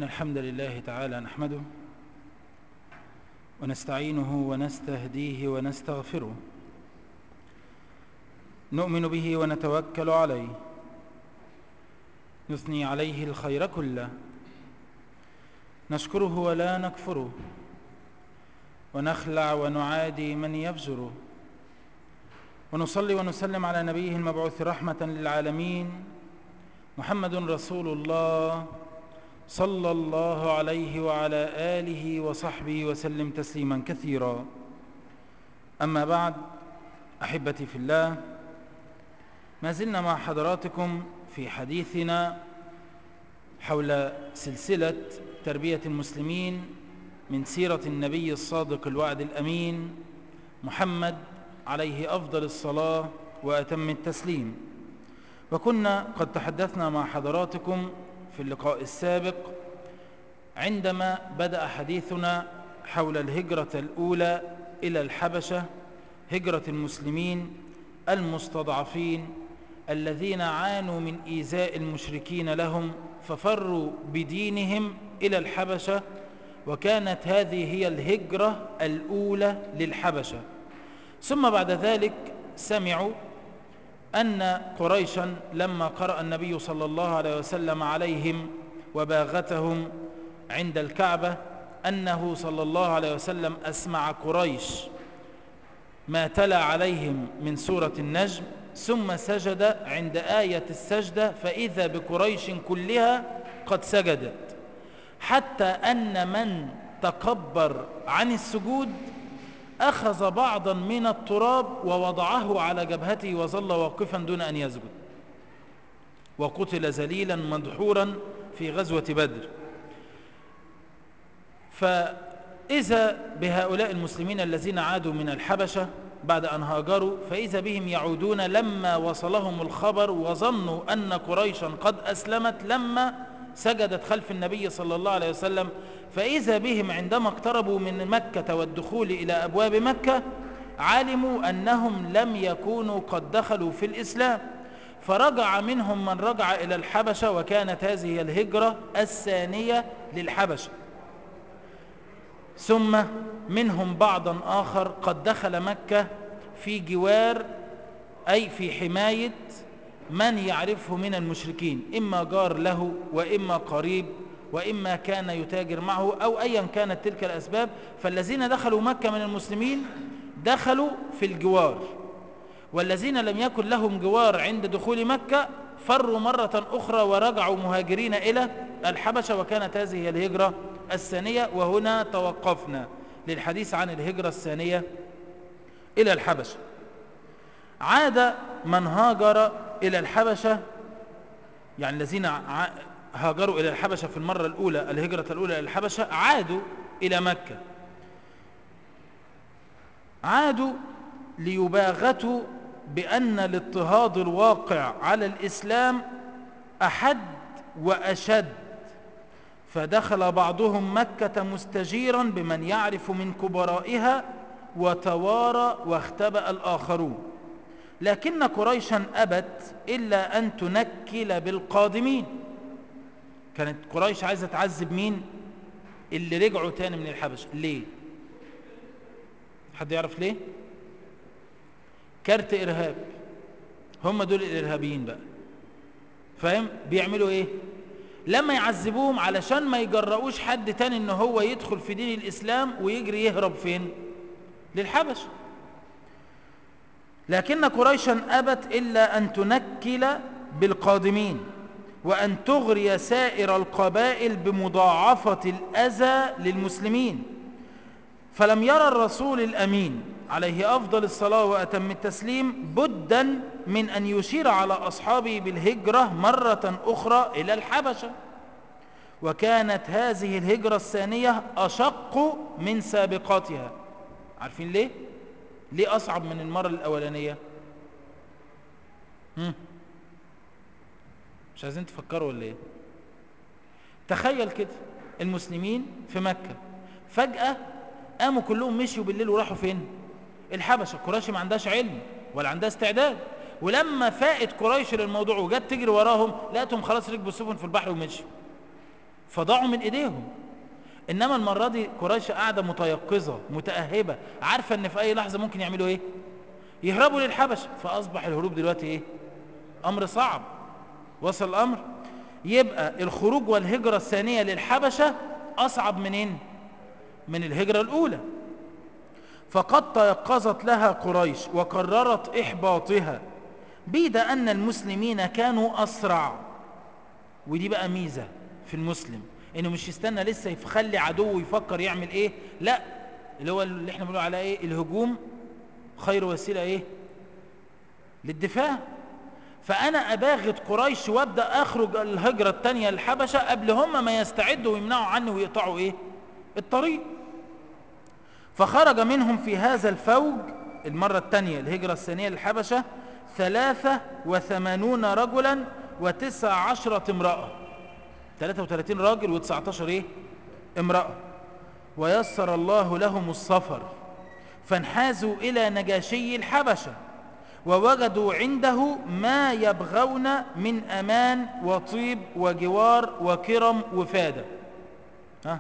إن الحمد لله تعالى نحمده ونستعينه ونستهديه ونستغفره نؤمن به ونتوكل عليه نثني عليه الخير كله نشكره ولا نكفره ونخلع ونعادي من يفجره ونصلي ونسلم على نبيه المبعوث رحمة للعالمين محمد رسول الله صلى الله عليه وعلى آله وصحبه وسلم تسليما كثيرا أما بعد أحبتي في الله ما زلنا مع حضراتكم في حديثنا حول سلسلة تربية المسلمين من سيرة النبي الصادق الوعد الأمين محمد عليه أفضل الصلاة وأتم التسليم وكنا قد تحدثنا مع حضراتكم في اللقاء السابق عندما بدأ حديثنا حول الهجرة الأولى إلى الحبشة هجرة المسلمين المستضعفين الذين عانوا من إيذاء المشركين لهم ففروا بدينهم إلى الحبشة وكانت هذه هي الهجرة الأولى للحبشة ثم بعد ذلك سمعوا أن قريشا لما قرأ النبي صلى الله عليه وسلم عليهم وباغتهم عند الكعبة أنه صلى الله عليه وسلم أسمع قريش ما تلا عليهم من سورة النجم ثم سجد عند آية السجدة فإذا بقريش كلها قد سجدت حتى أن من تكبر عن السجود أخذ بعضا من التراب ووضعه على جبهته وظل واقفا دون أن يسجد وقتل ذليلا مدحورا في غزوة بدر فإذا بهؤلاء المسلمين الذين عادوا من الحبشة بعد أن هاجروا فإذا بهم يعودون لما وصلهم الخبر وظنوا أن قريشا قد أسلمت لما سجدت خلف النبي صلى الله عليه وسلم فإذا بهم عندما اقتربوا من مكة والدخول إلى أبواب مكة علموا أنهم لم يكونوا قد دخلوا في الإسلام فرجع منهم من رجع إلى الحبشة وكانت هذه الهجرة الثانية للحبشة ثم منهم بعضا آخر قد دخل مكة في جوار أي في حماية من يعرفه من المشركين إما جار له وإما قريب وإما كان يتاجر معه أو أيا كانت تلك الأسباب فالذين دخلوا مكة من المسلمين دخلوا في الجوار والذين لم يكن لهم جوار عند دخول مكة فروا مرة أخرى ورجعوا مهاجرين إلى الحبشة وكانت هذه الهجرة الثانية وهنا توقفنا للحديث عن الهجرة الثانية إلى الحبشة عاد من هاجر إلى الحبشة يعني الذين هاجروا إلى الحبشة في المرة الأولى الهجرة الأولى إلى الحبشة عادوا إلى مكة عادوا ليباغتوا بأن الاضطهاد الواقع على الإسلام أحد وأشد فدخل بعضهم مكة مستجيرا بمن يعرف من كبرائها وتوارى واختبأ الآخرون لكن قريشا أبت إلا أن تنكل بالقادمين كانت قريش عايزة تعذب مين اللي رجعوا تاني من الحبش ليه حد يعرف ليه كارت إرهاب هم دول الإرهابيين بقى فاهم بيعملوا ايه لما يعذبوهم علشان ما يجرؤوش حد تاني ان هو يدخل في دين الإسلام ويجري يهرب فين للحبش لكن قريشا أبت إلا أن تنكل بالقادمين وأن تغري سائر القبائل بمضاعفة الأذى للمسلمين فلم يرى الرسول الأمين عليه أفضل الصلاة وأتم التسليم بدا من أن يشير على أصحابه بالهجرة مرة أخرى إلى الحبشة وكانت هذه الهجرة الثانية أشق من سابقاتها عارفين ليه؟ ليه أصعب من المرة الأولانية؟ هم؟ مش عايزين تفكروا ولا ايه تخيل كده المسلمين في مكة فجأة قاموا كلهم مشيوا بالليل وراحوا فين الحبشة قريش ما عندهاش علم ولا عندها استعداد ولما فاقت قريش للموضوع وجت تجري وراهم لقيتهم خلاص ركبوا السفن في البحر ومشوا فضاعوا من ايديهم انما المرة دي قريش قاعدة متيقظة متأهبة عارفة ان في اي لحظة ممكن يعملوا ايه يهربوا للحبشة فاصبح الهروب دلوقتي ايه امر صعب وصل الامر يبقى الخروج والهجرة الثانية للحبشة اصعب منين من الهجرة الاولى فقد تيقظت لها قريش وقررت احباطها بيد ان المسلمين كانوا اسرع ودي بقى ميزة في المسلم انه مش يستنى لسه يخلي عدوه يفكر يعمل ايه لا اللي هو اللي احنا بنقول على ايه الهجوم خير وسيلة ايه للدفاع فانا اباغت قريش وابدا اخرج الهجرة التانية للحبشة قبل هم ما يستعدوا ويمنعوا عني ويقطعوا ايه الطريق فخرج منهم في هذا الفوج المرة التانية الهجرة الثانية للحبشة ثلاثة وثمانون رجلا وتسع عشرة امرأة 33 راجل و19 ايه امرأة ويسر الله لهم السفر فانحازوا إلى نجاشي الحبشة ووجدوا عنده ما يبغون من أمان وطيب وجوار وكرم وفادة ها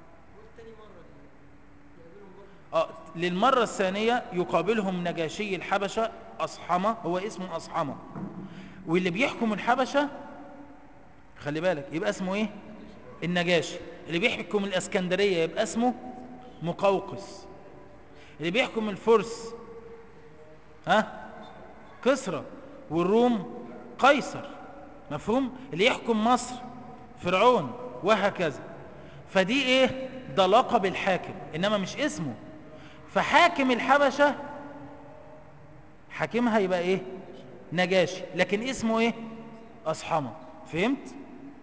آه للمرة الثانية يقابلهم نجاشي الحبشة أصحمة هو اسمه أصحمة واللي بيحكم الحبشة خلي بالك يبقى اسمه ايه النجاشي اللي بيحكم الاسكندرية يبقى اسمه مقوقس اللي بيحكم الفرس ها كسرى والروم قيصر مفهوم اللي يحكم مصر فرعون وهكذا فدي ايه ده لقب الحاكم انما مش اسمه فحاكم الحبشة حاكمها يبقى ايه نجاشي لكن اسمه ايه اصحمه فهمت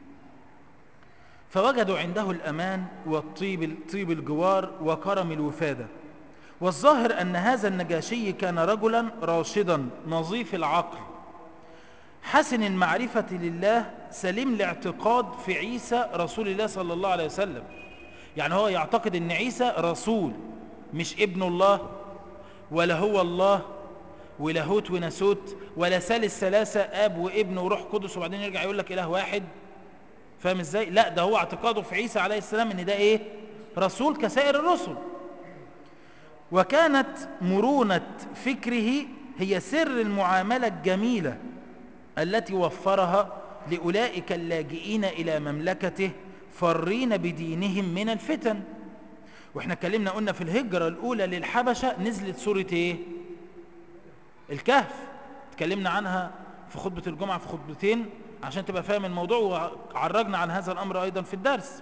فوجدوا عنده الأمان والطيب طيب الجوار وكرم الوفادة والظاهر أن هذا النجاشي كان رجلا راشدا نظيف العقل حسن المعرفة لله سليم الاعتقاد في عيسى رسول الله صلى الله عليه وسلم يعني هو يعتقد أن عيسى رسول مش ابن الله ولا هو الله ولاهوت وناسوت ولا ثالث ثلاثة اب وابن وروح قدس وبعدين يرجع يقول لك اله واحد فاهم ازاي لا ده هو اعتقاده في عيسى عليه السلام ان ده ايه رسول كسائر الرسل وكانت مرونة فكره هي سر المعاملة الجميلة التي وفرها لأولئك اللاجئين إلى مملكته فرين بدينهم من الفتن واحنا اتكلمنا قلنا في الهجرة الأولى للحبشة نزلت سورة ايه الكهف اتكلمنا عنها في خطبة الجمعة في خطبتين عشان تبقى فاهم الموضوع وعرجنا عن هذا الأمر أيضا في الدرس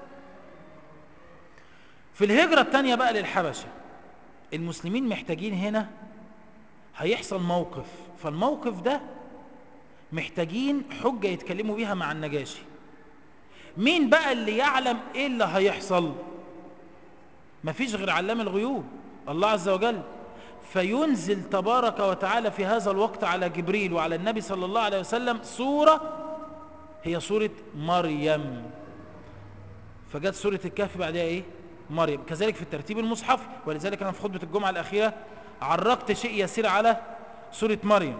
في الهجرة الثانية بقى للحبشة المسلمين محتاجين هنا هيحصل موقف فالموقف ده محتاجين حجة يتكلموا بيها مع النجاشي مين بقى اللي يعلم ايه اللي هيحصل مفيش غير علام الغيوب الله عز وجل فينزل تبارك وتعالى في هذا الوقت على جبريل وعلى النبي صلى الله عليه وسلم سورة هي سورة مريم فجت سورة الكهف بعدها ايه مريم كذلك في الترتيب المصحف ولذلك انا في خطبة الجمعة الأخيرة عرقت شيء يسير على سورة مريم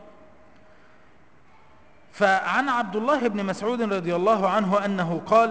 فعن عبد الله بن مسعود رضي الله عنه أنه قال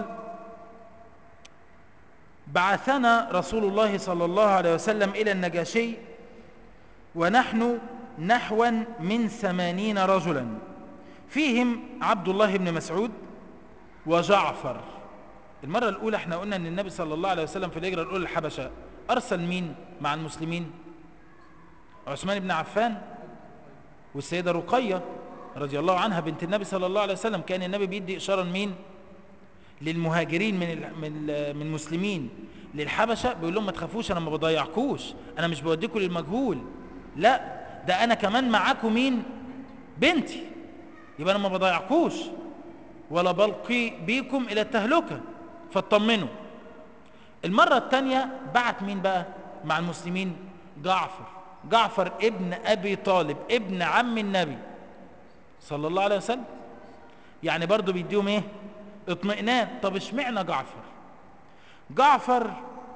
بعثنا رسول الله صلى الله عليه وسلم إلى النجاشي ونحن نحوا من ثمانين رجلا فيهم عبد الله بن مسعود وجعفر المرة الأولى احنا قلنا أن النبي صلى الله عليه وسلم في الهجرة الأولى الحبشة أرسل مين مع المسلمين عثمان بن عفان والسيدة رقية رضي الله عنها بنت النبي صلى الله عليه وسلم كان النبي بيدي إشارة مين للمهاجرين من من من المسلمين للحبشة بيقول لهم ما تخافوش أنا ما بضيعكوش أنا مش بوديكم للمجهول لا ده أنا كمان معاكم مين بنتي يبقى أنا ما بضيعكوش ولا بلقي بيكم إلى التهلكة فاطمنوا المرة الثانية بعت مين بقى مع المسلمين جعفر جعفر ابن أبي طالب ابن عم النبي صلى الله عليه وسلم يعني برضو بيديهم ايه اطمئنان طب اشمعنى جعفر جعفر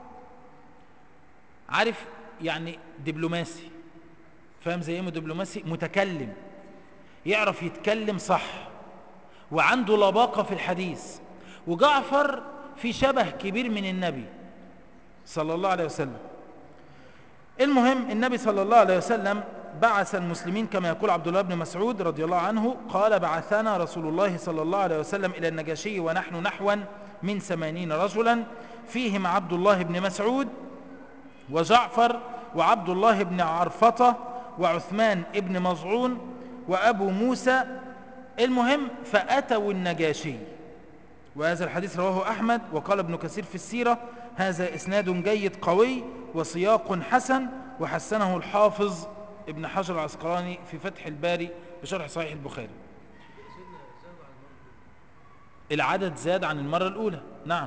عارف يعني دبلوماسي فاهم زي ايه دبلوماسي متكلم يعرف يتكلم صح وعنده لباقة في الحديث وجعفر في شبه كبير من النبي صلى الله عليه وسلم المهم النبي صلى الله عليه وسلم بعث المسلمين كما يقول عبد الله بن مسعود رضي الله عنه قال بعثنا رسول الله صلى الله عليه وسلم إلى النجاشي ونحن نحوا من ثمانين رجلا فيهم عبد الله بن مسعود وجعفر وعبد الله بن عرفطة وعثمان بن مزعون وأبو موسى المهم فأتوا النجاشي وهذا الحديث رواه أحمد وقال ابن كثير في السيرة هذا إسناد جيد قوي وسياق حسن وحسنه الحافظ ابن حجر العسقلاني في فتح الباري بشرح صحيح البخاري العدد زاد عن المرة الأولى نعم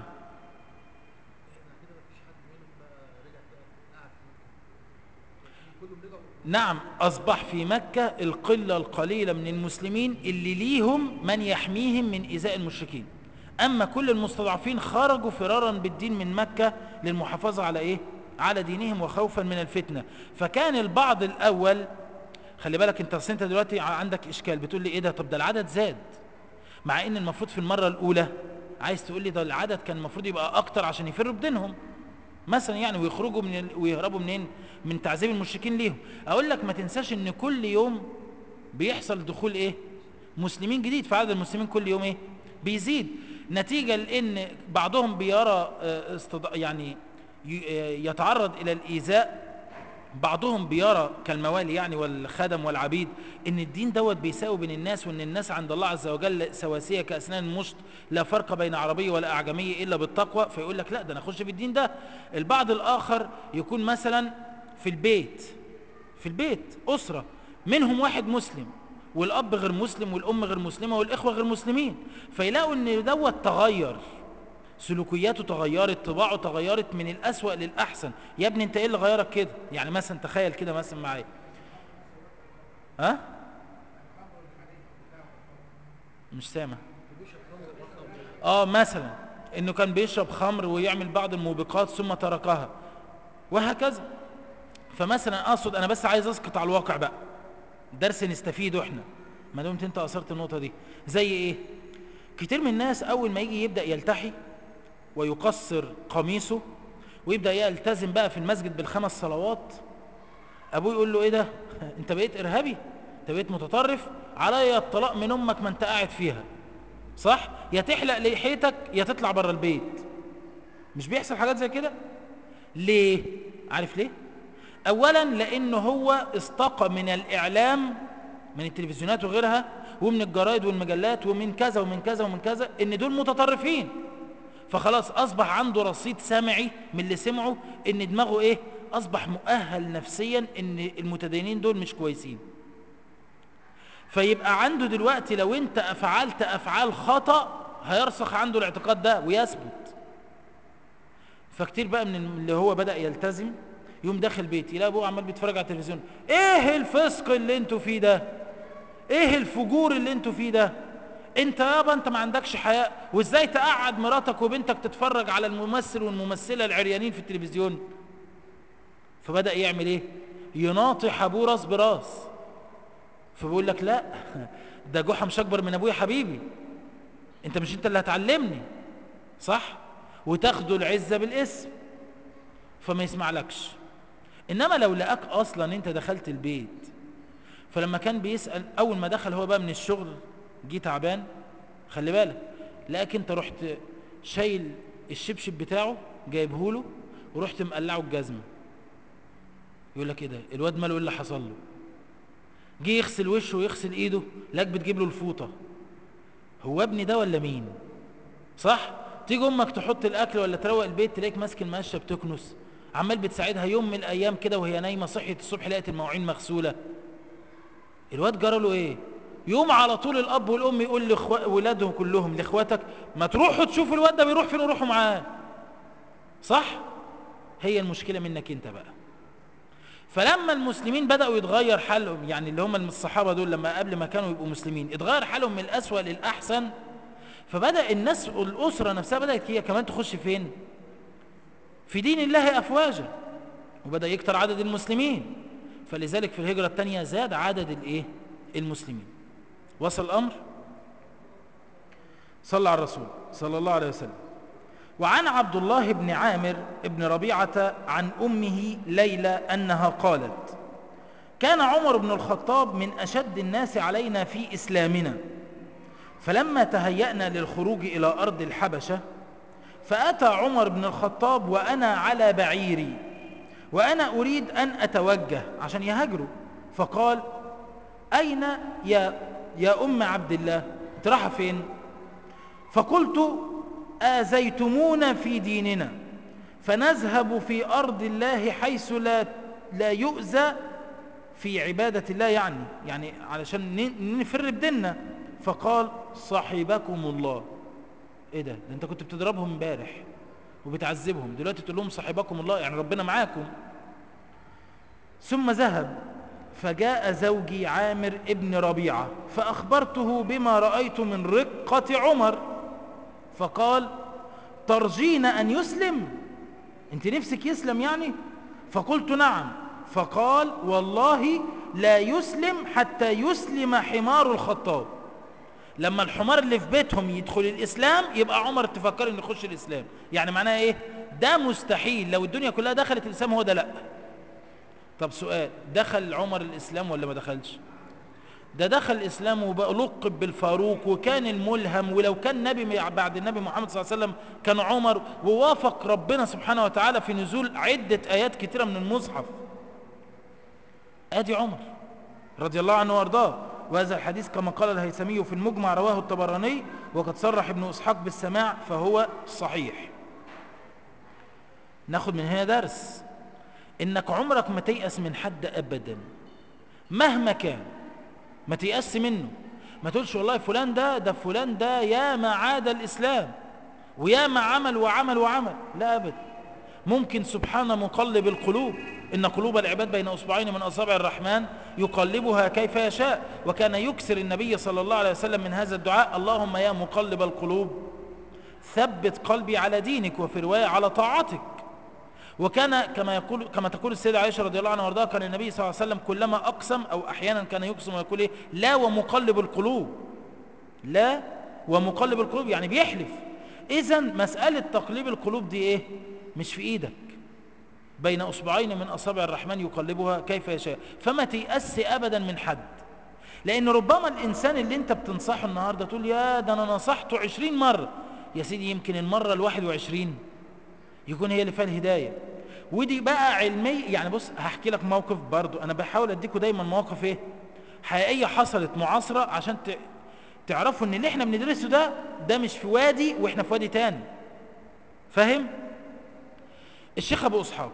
نعم أصبح في مكة القلة القليلة من المسلمين اللي ليهم من يحميهم من إزاء المشركين أما كل المستضعفين خرجوا فرارا بالدين من مكة للمحافظة على إيه؟ على دينهم وخوفا من الفتنة فكان البعض الأول خلي بالك انت انت دلوقتي عندك إشكال بتقول لي إيه ده طب ده العدد زاد مع إن المفروض في المرة الأولى عايز تقول لي ده العدد كان المفروض يبقى أكتر عشان يفروا بدينهم مثلا يعني ويخرجوا من ال... ويهربوا منين من تعذيب المشركين ليهم اقول لك ما تنساش ان كل يوم بيحصل دخول ايه مسلمين جديد فعدد المسلمين كل يوم ايه بيزيد نتيجة لان بعضهم بيرى استض... يعني يتعرض الى الايذاء بعضهم بيرى كالموالي يعني والخدم والعبيد ان الدين دوت بيساوي بين الناس وان الناس عند الله عز وجل سواسية كأسنان المشط لا فرق بين عربي ولا أعجمي إلا بالتقوى فيقول لك لا ده أنا أخش في الدين ده البعض الآخر يكون مثلا في البيت في البيت أسرة منهم واحد مسلم والأب غير مسلم والأم غير مسلمة والإخوة غير مسلمين فيلاقوا ان دوت تغير سلوكياته تغيرت طباعه تغيرت من الأسوأ للأحسن يا ابني انت ايه اللي غيرك كده يعني مثلا تخيل كده مثلا معايا ها مش سامع اه مثلا انه كان بيشرب خمر ويعمل بعض الموبقات ثم تركها وهكذا فمثلا اقصد انا بس عايز اسقط على الواقع بقى درس نستفيده احنا ما دمت انت اثرت النقطه دي زي ايه كتير من الناس اول ما يجي يبدا يلتحي ويقصر قميصه ويبدا يلتزم بقى في المسجد بالخمس صلوات ابوه يقول له ايه ده انت بقيت ارهابي انت بقيت متطرف عليا الطلاق من امك ما انت قاعد فيها صح يا تحلق لحيتك يا تطلع بره البيت مش بيحصل حاجات زي كده ليه عارف ليه اولا لانه هو استقى من الاعلام من التلفزيونات وغيرها ومن الجرائد والمجلات ومن كذا ومن كذا ومن كذا ان دول متطرفين فخلاص اصبح عنده رصيد سمعي من اللي سمعه ان دماغه ايه اصبح مؤهل نفسيا ان المتدينين دول مش كويسين فيبقى عنده دلوقتي لو انت فعلت افعال خطأ هيرسخ عنده الاعتقاد ده ويثبت فكتير بقى من اللي هو بدأ يلتزم يوم داخل بيت يلاقي ابوه عمال بيتفرج على التلفزيون ايه الفسق اللي انتوا فيه ده ايه الفجور اللي انتوا فيه ده انت يابا انت ما عندكش حياء وازاي تقعد مراتك وبنتك تتفرج على الممثل والممثلة العريانين في التلفزيون فبدأ يعمل ايه يناطح ابوه راس براس فبيقول لك لا ده جحا مش اكبر من ابويا حبيبي انت مش انت اللي هتعلمني صح وتاخدوا العزة بالاسم فما يسمعلكش انما لو لقاك اصلا انت دخلت البيت فلما كان بيسأل اول ما دخل هو بقى من الشغل جه تعبان خلي بالك لقاك انت رحت شايل الشبشب بتاعه جايبه له ورحت مقلعه الجزمه يقول لك ايه ده الواد ماله ايه اللي حصل له جه يغسل وشه ويغسل ايده لك بتجيب له الفوطه هو ابني ده ولا مين صح تيجي امك تحط الاكل ولا تروق البيت تلاقيك ماسك المقشه بتكنس عمال بتساعدها يوم من الايام كده وهي نايمه صحيت الصبح لقيت المواعين مغسوله الواد جرى له ايه يوم على طول الاب والام يقول لاولادهم كلهم لاخواتك ما تروحوا تشوفوا الواد ده بيروح فين وروحوا معاه صح هي المشكله منك انت بقى فلما المسلمين بدأوا يتغير حالهم يعني اللي هم الصحابة دول لما قبل ما كانوا يبقوا مسلمين اتغير حالهم من الأسوأ للأحسن فبدأ الناس والأسرة نفسها بدأت هي كمان تخش فين في دين الله أفواجا وبدأ يكتر عدد المسلمين فلذلك في الهجرة الثانية زاد عدد الايه المسلمين وصل الأمر صلى على الرسول صلى الله عليه وسلم وعن عبد الله بن عامر بن ربيعة عن أمه ليلى أنها قالت كان عمر بن الخطاب من أشد الناس علينا في إسلامنا فلما تهيأنا للخروج إلى أرض الحبشة فأتى عمر بن الخطاب وأنا على بعيري وأنا أريد أن أتوجه عشان يهاجروا فقال أين يا, يا أم عبد الله انت رايحة فين فقلت آزيتمونا في ديننا فنذهب في أرض الله حيث لا, لا يؤذى في عبادة الله يعني يعني علشان نفر بديننا فقال صاحبكم الله ايه ده ده انت كنت بتضربهم امبارح وبتعذبهم دلوقتي تقول لهم صاحبكم الله يعني ربنا معاكم ثم ذهب فجاء زوجي عامر ابن ربيعة فأخبرته بما رأيت من رقة عمر فقال ترجين أن يسلم انت نفسك يسلم يعني فقلت نعم فقال والله لا يسلم حتى يسلم حمار الخطاب لما الحمار اللي في بيتهم يدخل الإسلام يبقى عمر تفكر انه يخش الإسلام يعني معناها ايه ده مستحيل لو الدنيا كلها دخلت الإسلام هو ده لا طب سؤال دخل عمر الإسلام ولا ما دخلش ده دخل الإسلام ولقب بالفاروق وكان الملهم ولو كان نبي بعد النبي محمد صلى الله عليه وسلم كان عمر ووافق ربنا سبحانه وتعالى في نزول عدة آيات كثيرة من المصحف آدي عمر رضي الله عنه وارضاه وهذا الحديث كما قال الهيثمي في المجمع رواه الطبراني وقد صرح ابن إسحاق بالسماع فهو صحيح ناخد من هنا درس انك عمرك ما تيأس من حد ابدا مهما كان ما تيأس منه ما تقولش والله فلان ده ده فلان ده يا ما عاد الإسلام ويا ما عمل وعمل وعمل لا أبدا ممكن سبحان مقلب القلوب إن قلوب العباد بين أصبعين من أصابع الرحمن يقلبها كيف يشاء وكان يكسر النبي صلى الله عليه وسلم من هذا الدعاء اللهم يا مقلب القلوب ثبت قلبي على دينك وفي رواية على طاعتك وكان كما يقول كما تقول السيدة عائشة رضي الله عنها وارضاها كان النبي صلى الله عليه وسلم كلما أقسم أو أحيانا كان يقسم ويقول إيه لا ومقلب القلوب لا ومقلب القلوب يعني بيحلف إذا مسألة تقليب القلوب دي إيه مش في إيدك بين أصبعين من أصابع الرحمن يقلبها كيف يشاء فما تيأس أبدا من حد لأن ربما الإنسان اللي أنت بتنصحه النهاردة تقول يا ده أنا نصحته عشرين مرة يا سيدي يمكن المرة الواحد وعشرين يكون هي اللي فيها الهداية ودي بقى علمي يعني بص هحكي لك موقف برضو انا بحاول اديكم دايما مواقف ايه حقيقية حصلت معاصرة عشان ت... تعرفوا ان اللي احنا بندرسه ده ده مش في وادي واحنا في وادي تاني فاهم الشيخ ابو اسحاق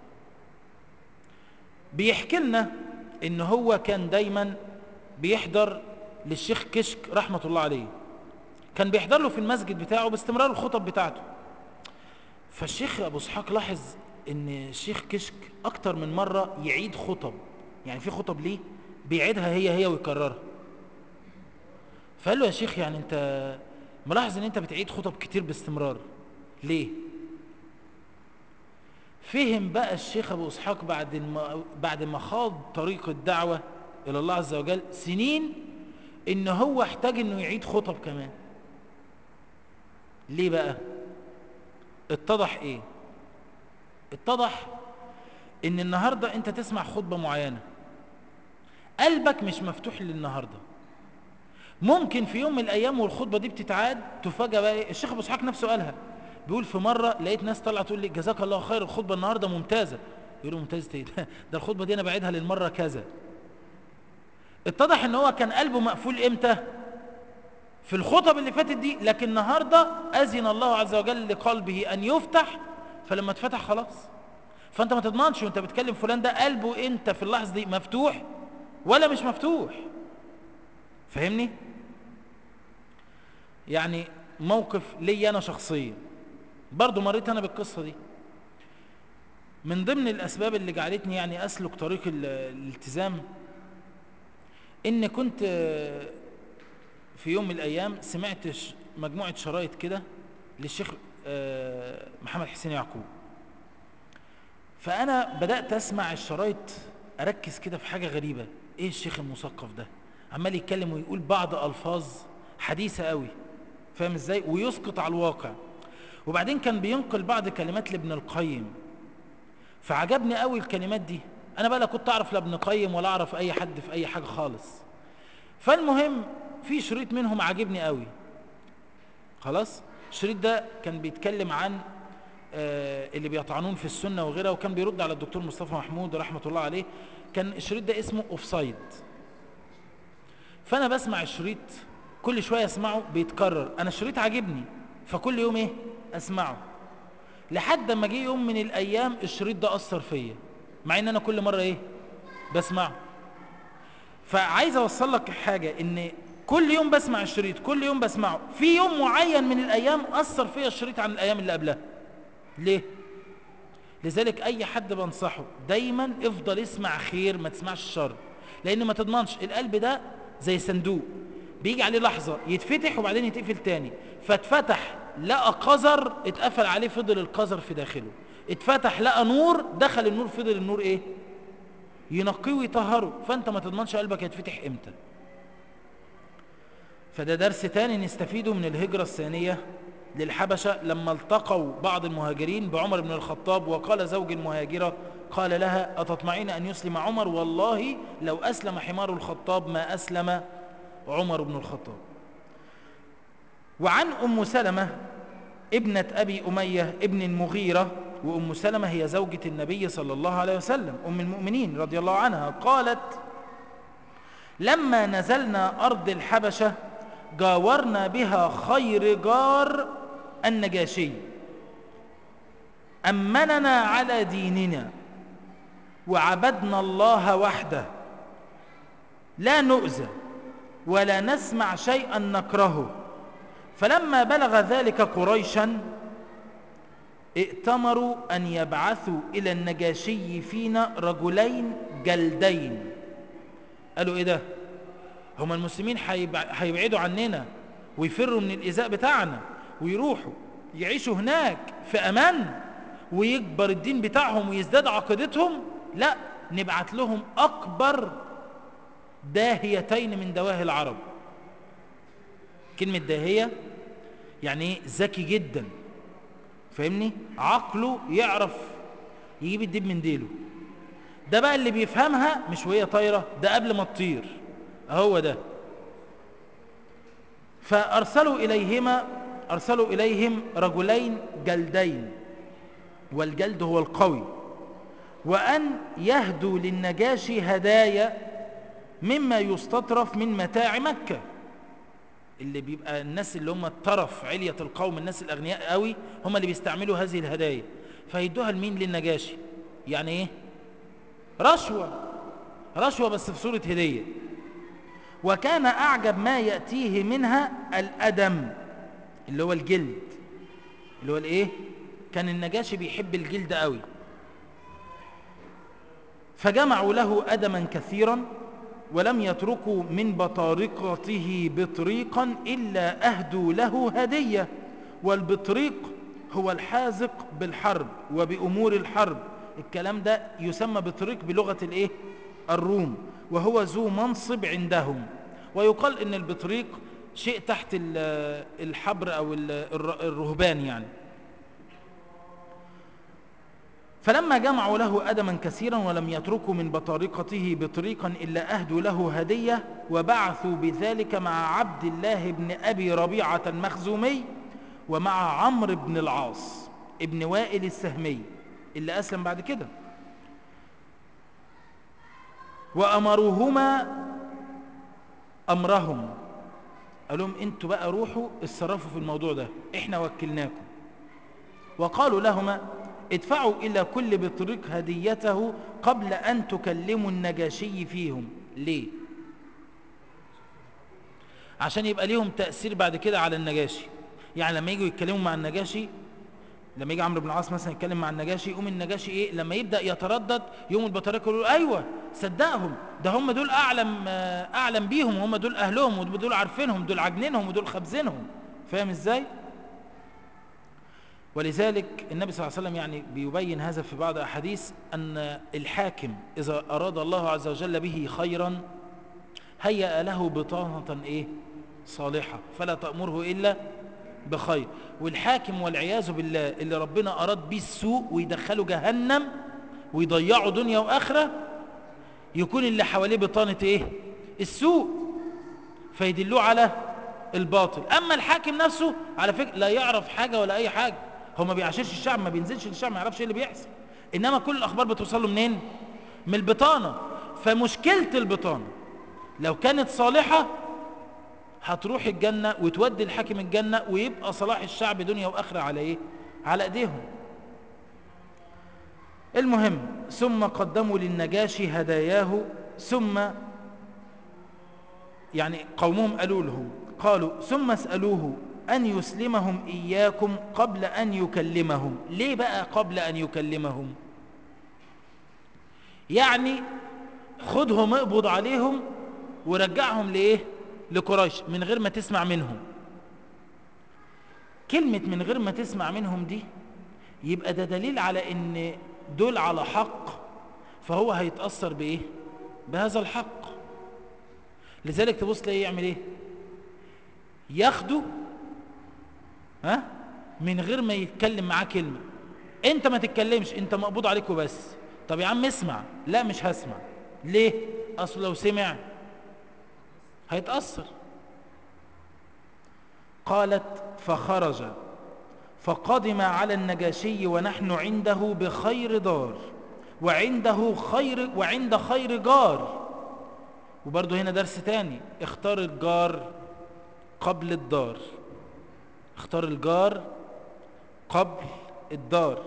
بيحكي لنا ان هو كان دايما بيحضر للشيخ كشك رحمة الله عليه كان بيحضر له في المسجد بتاعه باستمرار الخطب بتاعته فالشيخ ابو اسحاق لاحظ ان الشيخ كشك اكتر من مرة يعيد خطب يعني في خطب ليه بيعيدها هي هي ويكررها فقال له يا شيخ يعني انت ملاحظ ان انت بتعيد خطب كتير باستمرار ليه فهم بقى الشيخ ابو اسحاق بعد ما بعد ما خاض طريق الدعوة الى الله عز وجل سنين ان هو احتاج انه يعيد خطب كمان ليه بقى اتضح ايه اتضح ان النهاردة انت تسمع خطبة معينة قلبك مش مفتوح للنهاردة ممكن في يوم من الايام والخطبة دي بتتعاد تفاجأ بقى ايه الشيخ ابو اسحاق نفسه قالها بيقول في مرة لقيت ناس طالعه تقول لي جزاك الله خير الخطبة النهاردة ممتازة يقولوا ممتازة ايه ده الخطبة دي انا بعيدها للمرة كذا اتضح ان هو كان قلبه مقفول امتى في الخطب اللي فاتت دي لكن النهاردة أذن الله عز وجل لقلبه أن يفتح فلما اتفتح خلاص فأنت ما تضمنش وانت بتكلم فلان ده قلبه انت في اللحظة دي مفتوح ولا مش مفتوح فاهمني يعني موقف لي أنا شخصيا برضو مريت أنا بالقصة دي من ضمن الأسباب اللي جعلتني يعني أسلك طريق الالتزام إن كنت في يوم من الأيام سمعت مجموعة شرايط كده للشيخ محمد حسين يعقوب فأنا بدأت أسمع الشرايط أركز كده في حاجة غريبة إيه الشيخ المثقف ده عمال يتكلم ويقول بعض ألفاظ حديثة قوي فاهم إزاي ويسقط على الواقع وبعدين كان بينقل بعض كلمات لابن القيم فعجبني قوي الكلمات دي انا بقى لا كنت اعرف لا ابن قيم ولا اعرف اي حد في اي حاجه خالص فالمهم في شريط منهم عاجبني قوي خلاص الشريط ده كان بيتكلم عن آه اللي بيطعنون في السنه وغيرها وكان بيرد على الدكتور مصطفى محمود رحمه الله عليه كان الشريط ده اسمه اوفسايد فانا بسمع الشريط كل شويه اسمعه بيتكرر انا الشريط عاجبني فكل يوم ايه اسمعه لحد ما جه يوم من الايام الشريط ده اثر فيا مع ان انا كل مره ايه بسمعه فعايز اوصل لك حاجه ان كل يوم بسمع الشريط كل يوم بسمعه في يوم معين من الايام اثر فيا الشريط عن الايام اللي قبلها ليه لذلك اي حد بنصحه دايما افضل اسمع خير ما تسمعش شر لان ما تضمنش القلب ده زي صندوق بيجي عليه لحظة يتفتح وبعدين يتقفل تاني فاتفتح لقى قذر اتقفل عليه فضل القذر في داخله اتفتح لقى نور دخل النور فضل النور ايه ينقيه ويطهره فانت ما تضمنش قلبك هيتفتح امتى فده درس تاني نستفيده من الهجرة الثانية للحبشة لما التقوا بعض المهاجرين بعمر بن الخطاب وقال زوج المهاجرة قال لها أتطمعين أن يسلم عمر والله لو أسلم حمار الخطاب ما أسلم عمر بن الخطاب وعن أم سلمة ابنة أبي أمية ابن المغيرة وأم سلمة هي زوجة النبي صلى الله عليه وسلم أم المؤمنين رضي الله عنها قالت لما نزلنا أرض الحبشة جاورنا بها خير جار النجاشي أمننا على ديننا وعبدنا الله وحده لا نؤذى ولا نسمع شيئا نكرهه فلما بلغ ذلك قريشا ائتمروا أن يبعثوا إلى النجاشي فينا رجلين جلدين قالوا إيه ده هم المسلمين هيبعدوا عننا ويفروا من الإزاء بتاعنا ويروحوا يعيشوا هناك في أمان ويكبر الدين بتاعهم ويزداد عقيدتهم لا نبعت لهم أكبر داهيتين من دواهي العرب كلمة داهية يعني ذكي جدا فاهمني عقله يعرف يجيب الدب من ديله ده بقى اللي بيفهمها مش وهي طايرة ده قبل ما تطير هو ده فأرسلوا إليهما أرسلوا إليهم رجلين جلدين والجلد هو القوي وأن يهدوا للنجاشي هدايا مما يستطرف من متاع مكة اللي بيبقى الناس اللي هم الطرف علية القوم الناس الأغنياء قوي هم اللي بيستعملوا هذه الهدايا فيدوها لمين للنجاشي يعني ايه رشوة رشوة بس في صورة هدية وكان أعجب ما يأتيه منها الأدم اللي هو الجلد اللي هو الايه كان النجاشي بيحب الجلد قوي فجمعوا له أدما كثيرا ولم يتركوا من بطارقته بطريقا إلا أهدوا له هدية والبطريق هو الحازق بالحرب وبأمور الحرب الكلام ده يسمى بطريق بلغة الايه الروم وهو ذو منصب عندهم ويقال ان البطريق شيء تحت الحبر او الرهبان يعني فلما جمعوا له أدما كثيرا ولم يتركوا من بطارقته بطريقا إلا أهدوا له هدية وبعثوا بذلك مع عبد الله بن أبي ربيعة المخزومي ومع عمرو بن العاص ابن وائل السهمي اللي أسلم بعد كده وأمروهما أمرهم قال لهم انتوا بقى روحوا اتصرفوا في الموضوع ده احنا وكلناكم وقالوا لهما ادفعوا إلى كل بطريق هديته قبل أن تكلموا النجاشي فيهم ليه عشان يبقى ليهم تأثير بعد كده على النجاشي يعني لما يجوا يتكلموا مع النجاشي لما يجي عمرو بن العاص مثلا يتكلم مع النجاشي يقوم النجاشي ايه لما يبدا يتردد يقوم البطاركه يقولوا ايوه صدقهم ده هم دول اعلم اعلم بيهم وهم دول اهلهم ودول عارفينهم دول عاجنينهم ودول خابزينهم فاهم ازاي ولذلك النبي صلى الله عليه وسلم يعني بيبين هذا في بعض احاديث ان الحاكم اذا اراد الله عز وجل به خيرا هيأ له بطانه ايه صالحه فلا تأمره الا بخير والحاكم والعياذ بالله اللي ربنا أراد به السوء ويدخله جهنم ويضيعه دنيا وآخرة يكون اللي حواليه بطانة ايه السوء فيدلوه على الباطل اما الحاكم نفسه على فكرة لا يعرف حاجة ولا اي حاجة هو ما بيعاشرش الشعب ما بينزلش للشعب ما يعرفش ايه اللي بيحصل انما كل الاخبار بتوصل له منين من البطانة فمشكلة البطانة لو كانت صالحة هتروح الجنة وتودي الحاكم الجنة ويبقى صلاح الشعب دنيا واخرة على ايه على ايديهم المهم ثم قدموا للنجاشي هداياه ثم يعني قومهم قالوا لهم قالوا ثم اسألوه أن يسلمهم إياكم قبل أن يكلمهم ليه بقى قبل أن يكلمهم يعني خدهم اقبض عليهم ورجعهم لإيه لقريش من غير ما تسمع منهم كلمة من غير ما تسمع منهم دي يبقى ده دليل على ان دول على حق فهو هيتأثر بإيه بهذا الحق لذلك تبص تلاقيه يعمل إيه ياخده ها من غير ما يتكلم معاه كلمة انت ما تتكلمش انت مقبوض عليك وبس طب يا عم اسمع لا مش هسمع ليه اصل لو سمع هيتأثر قالت فخرج فقدم على النجاشي ونحن عنده بخير دار وعنده خير وعند خير جار وبرضه هنا درس تاني اختار الجار قبل الدار اختار الجار قبل الدار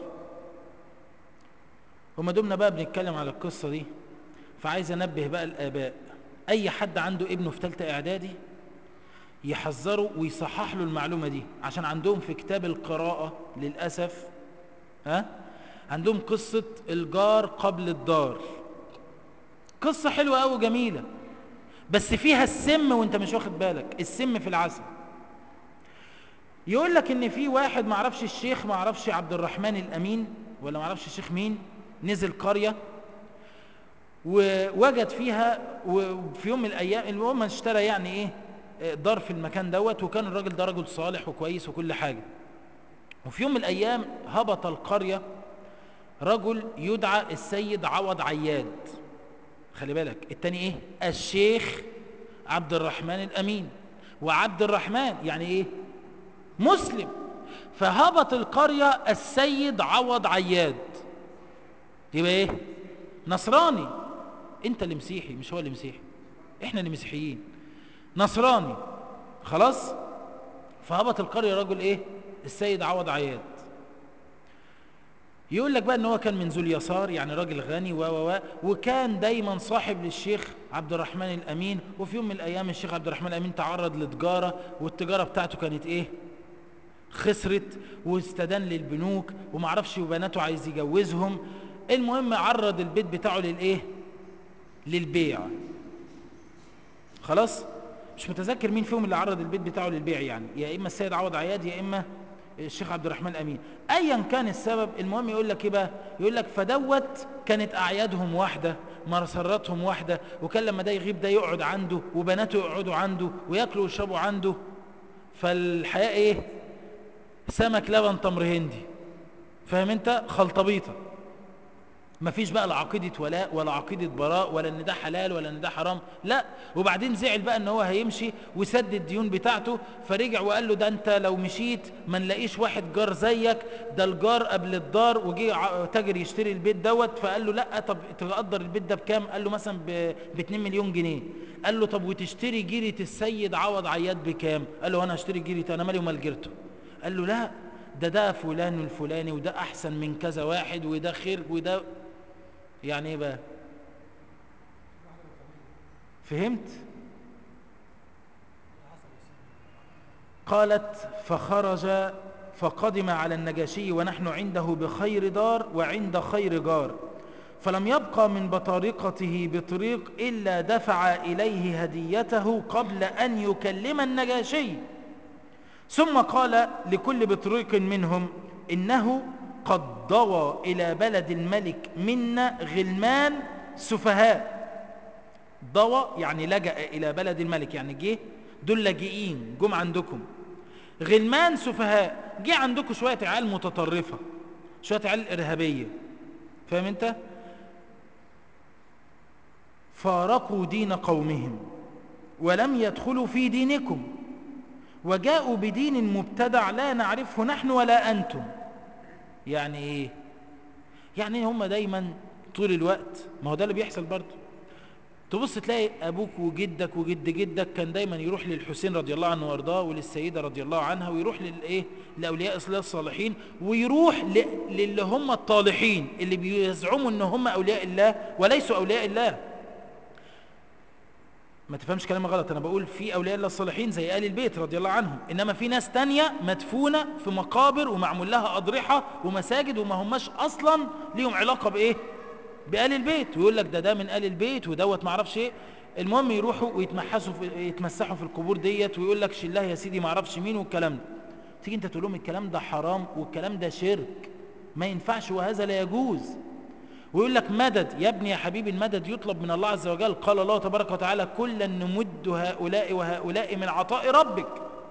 وما دمنا بقى بنتكلم على القصة دي فعايز انبه بقى الآباء اي حد عنده ابنه في ثالثه اعدادي يحذره ويصحح له المعلومة دي عشان عندهم في كتاب القراءة للأسف ها عندهم قصة الجار قبل الدار قصة حلوة أوي جميلة بس فيها السم وانت مش واخد بالك السم في العسل يقول لك ان في واحد معرفش الشيخ معرفش عبد الرحمن الأمين ولا معرفش الشيخ مين نزل قرية ووجد فيها وفي يوم من الأيام المهم اشترى يعني ايه دار في المكان دوت وكان الراجل ده رجل صالح وكويس وكل حاجة وفي يوم من الأيام هبط القرية رجل يدعى السيد عوض عياد خلي بالك التاني ايه الشيخ عبد الرحمن الأمين وعبد الرحمن يعني ايه مسلم فهبط القرية السيد عوض عياد يبقى ايه نصراني انت اللي مسيحي مش هو اللي مسيحي احنا اللي مسيحيين نصراني خلاص فهبط القرية رجل ايه السيد عوض عياد يقول لك بقى ان هو كان من ذو اليسار يعني راجل غني و و وكان دايما صاحب للشيخ عبد الرحمن الامين وفي يوم من الايام الشيخ عبد الرحمن الامين تعرض لتجاره والتجاره بتاعته كانت ايه خسرت واستدان للبنوك ومعرفش وبناته عايز يجوزهم المهم عرض البيت بتاعه للايه للبيع خلاص مش متذكر مين فيهم اللي عرض البيت بتاعه للبيع يعني يا اما السيد عوض عياد يا اما الشيخ عبد الرحمن الامين ايا كان السبب المهم يقول لك ايه بقى يقول لك فدوت كانت اعيادهم واحده مسراتهم واحده وكان لما ده يغيب ده يقعد عنده وبناته يقعدوا عنده وياكلوا ويشربوا عنده فالحياه ايه سمك لبن تمر هندي فاهم انت خلطبيطه مفيش بقى لا عقيدة ولاء ولا عقيدة براء ولا ان ده حلال ولا ان ده حرام لا وبعدين زعل بقى ان هو هيمشي وسد الديون بتاعته فرجع وقال له ده انت لو مشيت ما نلاقيش واحد جار زيك ده الجار قبل الدار وجي تاجر يشتري البيت دوت فقال له لا طب تقدر البيت ده بكام قال له مثلا ب 2 مليون جنيه قال له طب وتشتري جيرة السيد عوض عياد بكام قال له انا هشتري جيرة انا مالي ومال جيرته قال له لا ده ده فلان الفلاني وده احسن من كذا واحد وده خير وده يعني ايه بقى فهمت قالت فخرج فقدم على النجاشي ونحن عنده بخير دار وعند خير جار فلم يبقى من بطارقته بطريق إلا دفع إليه هديته قبل أن يكلم النجاشي ثم قال لكل بطريق منهم إنه قد ضوى إلى بلد الملك منا غلمان سفهاء ضوى يعني لجأ إلى بلد الملك يعني جه دول لاجئين جم عندكم غلمان سفهاء جه عندكم شوية عيال متطرفة شوية عيال إرهابية فاهم انت فارقوا دين قومهم ولم يدخلوا في دينكم وجاءوا بدين مبتدع لا نعرفه نحن ولا أنتم يعني ايه يعني هم دايما طول الوقت ما هو ده اللي بيحصل برضه تبص تلاقي ابوك وجدك وجد جدك كان دايما يروح للحسين رضي الله عنه وارضاه وللسيده رضي الله عنها ويروح للايه لاولياء الله الصالحين ويروح ل... للي هم الطالحين اللي بيزعموا ان هم اولياء الله وليسوا اولياء الله ما تفهمش كلامي غلط انا بقول في اولياء الله الصالحين زي ال البيت رضي الله عنهم انما في ناس تانية مدفونه في مقابر ومعمول لها اضرحه ومساجد وما هماش اصلا ليهم علاقه بايه بآل البيت ويقول لك ده ده من آل البيت ودوت ما اعرفش ايه المهم يروحوا ويتمحسوا في يتمسحوا في القبور ديت ويقول لك شلها يا سيدي ما اعرفش مين والكلام ده تيجي انت تقول لهم الكلام ده حرام والكلام ده شرك ما ينفعش وهذا لا يجوز ويقول لك مدد يا ابني يا حبيبي المدد يطلب من الله عز وجل قال الله تبارك وتعالى كلا نمد هؤلاء وهؤلاء من عطاء ربك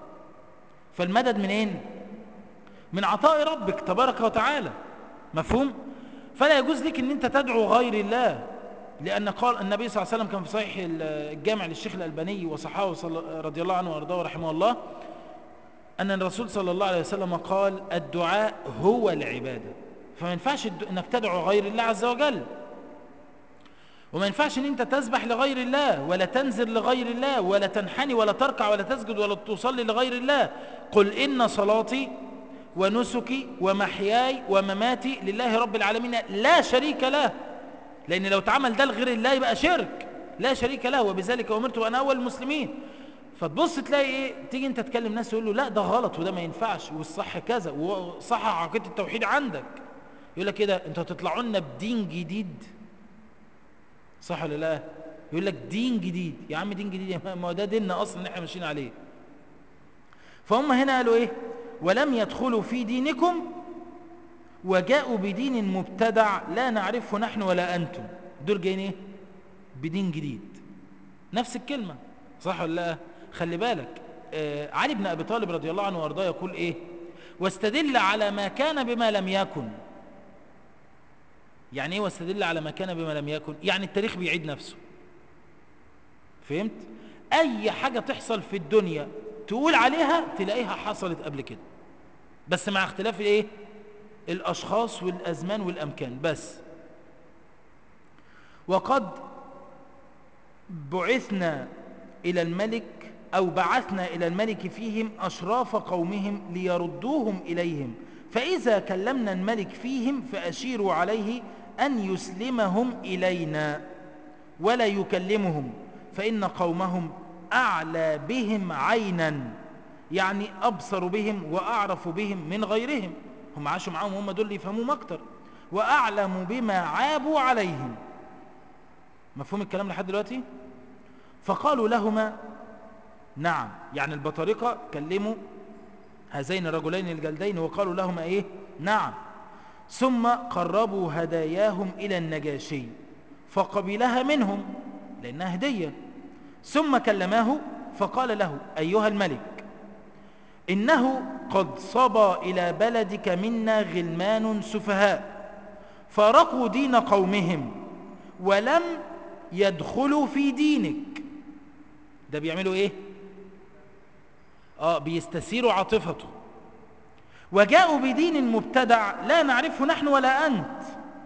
فالمدد منين من عطاء ربك تبارك وتعالى مفهوم فلا يجوز لك ان انت تدعو غير الله لان قال النبي صلى الله عليه وسلم كان في صحيح الجامع للشيخ الالباني وصحابه رضي الله عنه وارضاه ورحمه الله ان الرسول صلى الله عليه وسلم قال الدعاء هو العباده فما ينفعش انك تدعو غير الله عز وجل وما ينفعش ان انت تسبح لغير الله ولا تنزل لغير الله ولا تنحني ولا تركع ولا تسجد ولا تصلي لغير الله قل ان صلاتي ونسكي ومحياي ومماتي لله رب العالمين لا شريك له لأن لو تعمل ده لغير الله يبقى شرك لا شريك له وبذلك أمرت أنا أول المسلمين فتبص تلاقي إيه تيجي أنت تكلم ناس يقول له لا ده غلط وده ما ينفعش والصح كذا وصح عقيدة التوحيد عندك يقول لك كده أنتوا هتطلعوا لنا بدين جديد صح ولا لا يقول لك دين جديد يا عم دين جديد ما هو ده ديننا أصلا احنا ماشيين عليه فهم هنا قالوا إيه ولم يدخلوا في دينكم وجاءوا بدين مبتدع لا نعرفه نحن ولا أنتم دول جايين ايه بدين جديد نفس الكلمة صح ولا لا خلي بالك آه علي بن أبي طالب رضي الله عنه وارضاه يقول ايه واستدل على ما كان بما لم يكن يعني ايه واستدل على ما كان بما لم يكن يعني التاريخ بيعيد نفسه فهمت اي حاجة تحصل في الدنيا تقول عليها تلاقيها حصلت قبل كده بس مع اختلاف ايه الاشخاص والازمان والامكان بس وقد بعثنا الى الملك او بعثنا الى الملك فيهم اشراف قومهم ليردوهم اليهم فاذا كلمنا الملك فيهم فاشيروا عليه ان يسلمهم الينا ولا يكلمهم فان قومهم أعلى بهم عينا يعني أبصر بهم وأعرف بهم من غيرهم هم عاشوا معاهم هم دول اللي يفهموهم أكتر وأعلم بما عابوا عليهم مفهوم الكلام لحد دلوقتي فقالوا لهما نعم يعني البطارقة كلموا هذين الرجلين الجلدين وقالوا لهما ايه نعم ثم قربوا هداياهم إلى النجاشي فقبلها منهم لأنها هدية ثم كلماه فقال له أيها الملك إنه قد صبى إلى بلدك منا غلمان سفهاء فارقوا دين قومهم ولم يدخلوا في دينك ده بيعملوا ايه اه بيستثيروا عاطفته وجاءوا بدين مبتدع لا نعرفه نحن ولا أنت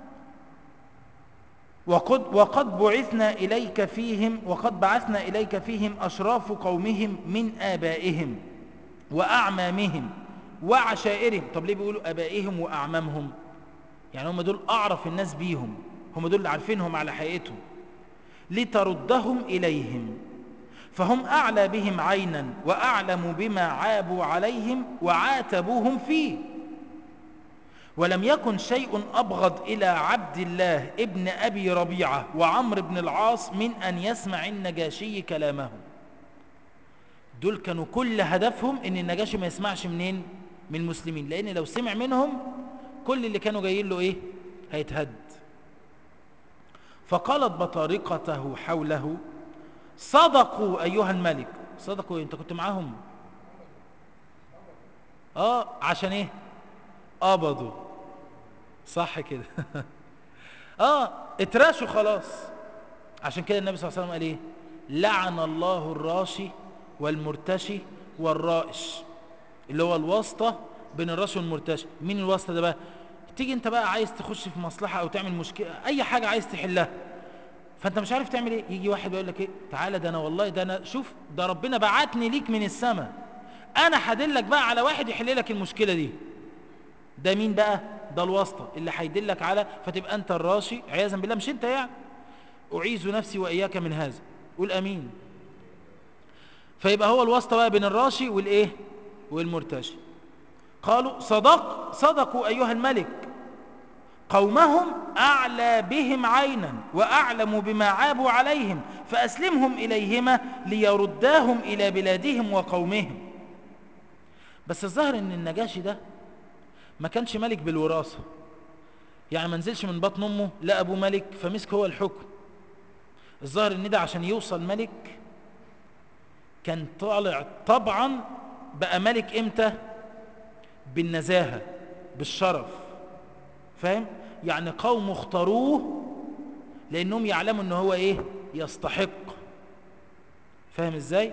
وقد, وقد بعثنا إليك فيهم وقد بعثنا إليك فيهم أشراف قومهم من آبائهم وأعمامهم وعشائرهم طب ليه بيقولوا آبائهم وأعمامهم يعني هم دول أعرف الناس بيهم هم دول اللي عارفينهم على حقيقتهم لتردهم إليهم فهم أعلى بهم عينا وأعلم بما عابوا عليهم وعاتبوهم فيه ولم يكن شيء أبغض إلى عبد الله ابن أبي ربيعة وعمر بن العاص من أن يسمع النجاشي كلامه دول كانوا كل هدفهم ان النجاشي ما يسمعش منين من المسلمين لان لو سمع منهم كل اللي كانوا جايين له ايه هيتهد فقالت بطارقته حوله صدقوا ايها الملك صدقوا انت كنت معاهم اه عشان ايه قبضوا صح كده اه اتراشوا خلاص عشان كده النبي صلى الله عليه وسلم قال ايه لعن الله الراشي والمرتشي والرائش اللي هو الواسطة بين الراشي والمرتشي مين الواسطة ده بقى تيجي انت بقى عايز تخش في مصلحة او تعمل مشكلة اي حاجة عايز تحلها فانت مش عارف تعمل ايه يجي واحد يقول لك ايه تعالى ده انا والله ده انا شوف ده ربنا بعتني ليك من السماء انا هدلك بقى على واحد يحل لك المشكلة دي ده مين بقى ده الواسطة اللي هيدلك على فتبقى انت الراشي عياذا بالله مش انت يعني اعيذ نفسي واياك من هذا قول امين فيبقى هو الواسطة بقى بين الراشي والايه والمرتشي قالوا صدق صدقوا ايها الملك قومهم اعلى بهم عينا واعلم بما عابوا عليهم فاسلمهم اليهما ليرداهم الى بلادهم وقومهم بس الظاهر ان النجاشي ده ما كانش ملك بالوراثة يعني ما نزلش من بطن امه لا ابوه ملك فمسك هو الحكم الظاهر ان ده عشان يوصل ملك كان طالع طبعا بقى ملك امتى بالنزاهة بالشرف فاهم يعني قوم اختاروه لانهم يعلموا ان هو ايه يستحق فاهم ازاي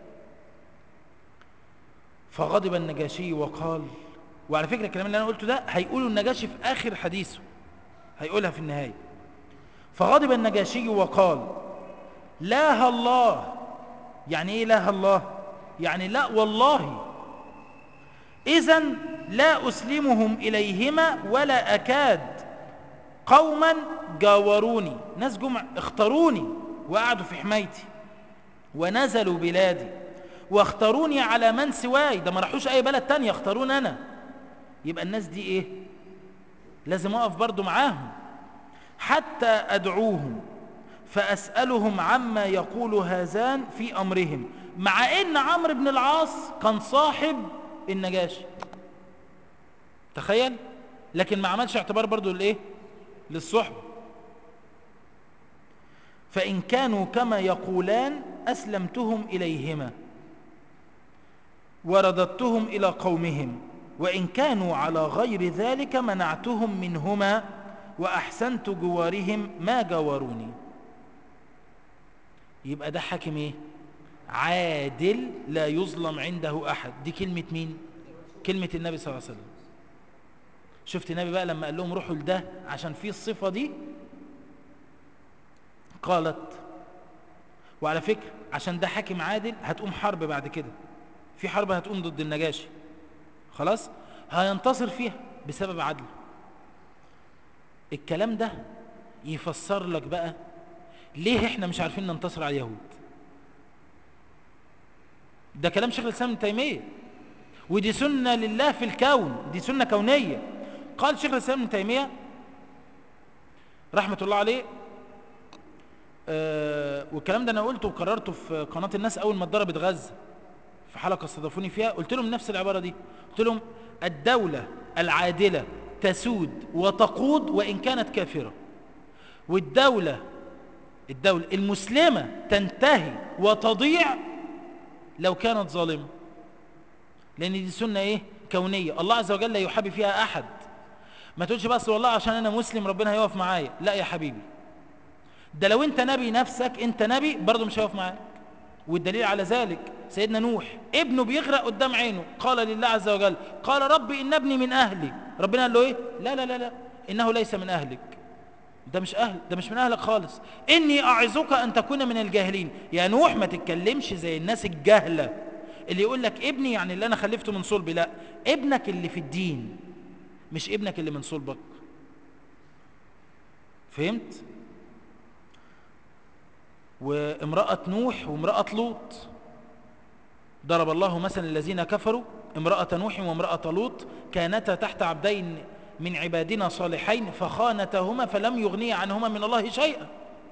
فغضب النجاشي وقال وعلى فكرة الكلام اللي انا قلته ده هيقوله النجاشي في اخر حديثه هيقولها في النهاية فغضب النجاشي وقال لا الله يعني ايه لا الله يعني لا والله اذا لا اسلمهم اليهما ولا اكاد قوما جاوروني ناس جمع اختاروني وقعدوا في حمايتي ونزلوا بلادي واختاروني على من سواي ده ما راحوش اي بلد تانية اختاروني انا يبقى الناس دي ايه لازم اقف برضو معاهم حتى ادعوهم فاسالهم عما يقول هذان في امرهم مع ان عمرو بن العاص كان صاحب النجاشي تخيل لكن ما عملش اعتبار برضو للايه للصحبه فان كانوا كما يقولان اسلمتهم اليهما ورددتهم الى قومهم وان كانوا على غير ذلك منعتهم منهما واحسنت جوارهم ما جاوروني يبقى ده حاكم ايه عادل لا يظلم عنده احد دي كلمة مين كلمة النبي صلى الله عليه وسلم شفت النبي بقى لما قال لهم روحوا لده عشان فيه الصفة دي قالت وعلى فكرة عشان ده حاكم عادل هتقوم حرب بعد كده في حرب هتقوم ضد النجاشي خلاص هينتصر فيها بسبب عدله الكلام ده يفسر لك بقى ليه احنا مش عارفين ننتصر على اليهود ده كلام شيخ الاسلام ابن تيميه ودي سنه لله في الكون دي سنه كونيه قال شيخ الاسلام ابن تيميه رحمه الله عليه آه والكلام ده انا قلته وكررته في قناه الناس اول ما اتضربت غزه في حلقه استضافوني فيها قلت لهم نفس العباره دي قلت لهم الدوله العادله تسود وتقود وان كانت كافره والدوله الدولة المسلمة تنتهي وتضيع لو كانت ظالمة لأن دي سنة إيه؟ كونية الله عز وجل لا يحب فيها أحد ما تقولش بس والله عشان أنا مسلم ربنا هيقف معايا لا يا حبيبي ده لو أنت نبي نفسك أنت نبي برضه مش هيقف معاك والدليل على ذلك سيدنا نوح ابنه بيغرق قدام عينه قال لله عز وجل قال ربي إن ابني من أهلي ربنا قال له إيه لا لا لا لا إنه ليس من أهلك ده مش أهل ده مش من أهلك خالص إني أعظك أن تكون من الجاهلين يا نوح ما تتكلمش زي الناس الجهلة اللي يقول لك ابني يعني اللي أنا خلفته من صلبي لا ابنك اللي في الدين مش ابنك اللي من صلبك فهمت وامرأة نوح وامرأة لوط ضرب الله مثلا الذين كفروا امرأة نوح وامرأة لوط كانتا تحت عبدين من عبادنا صالحين فخانتهما فلم يغني عنهما من الله شيئا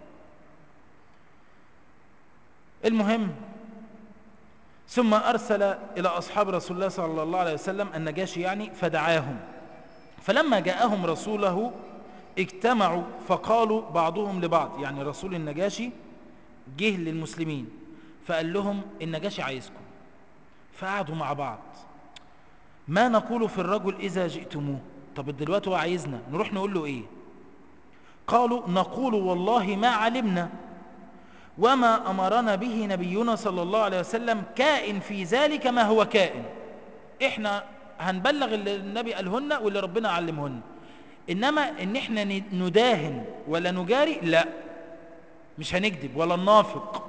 المهم ثم أرسل إلى أصحاب رسول الله صلى الله عليه وسلم النجاشي يعني فدعاهم فلما جاءهم رسوله اجتمعوا فقالوا بعضهم لبعض يعني رسول النجاشي جه للمسلمين فقال لهم النجاشي عايزكم فقعدوا مع بعض ما نقول في الرجل إذا جئتموه طب دلوقتي هو عايزنا نروح نقول له إيه قالوا نقول والله ما علمنا وما أمرنا به نبينا صلى الله عليه وسلم كائن في ذلك ما هو كائن إحنا هنبلغ اللي النبي قالهن واللي ربنا علمهن إنما إن إحنا نداهن ولا نجاري لا مش هنكذب ولا ننافق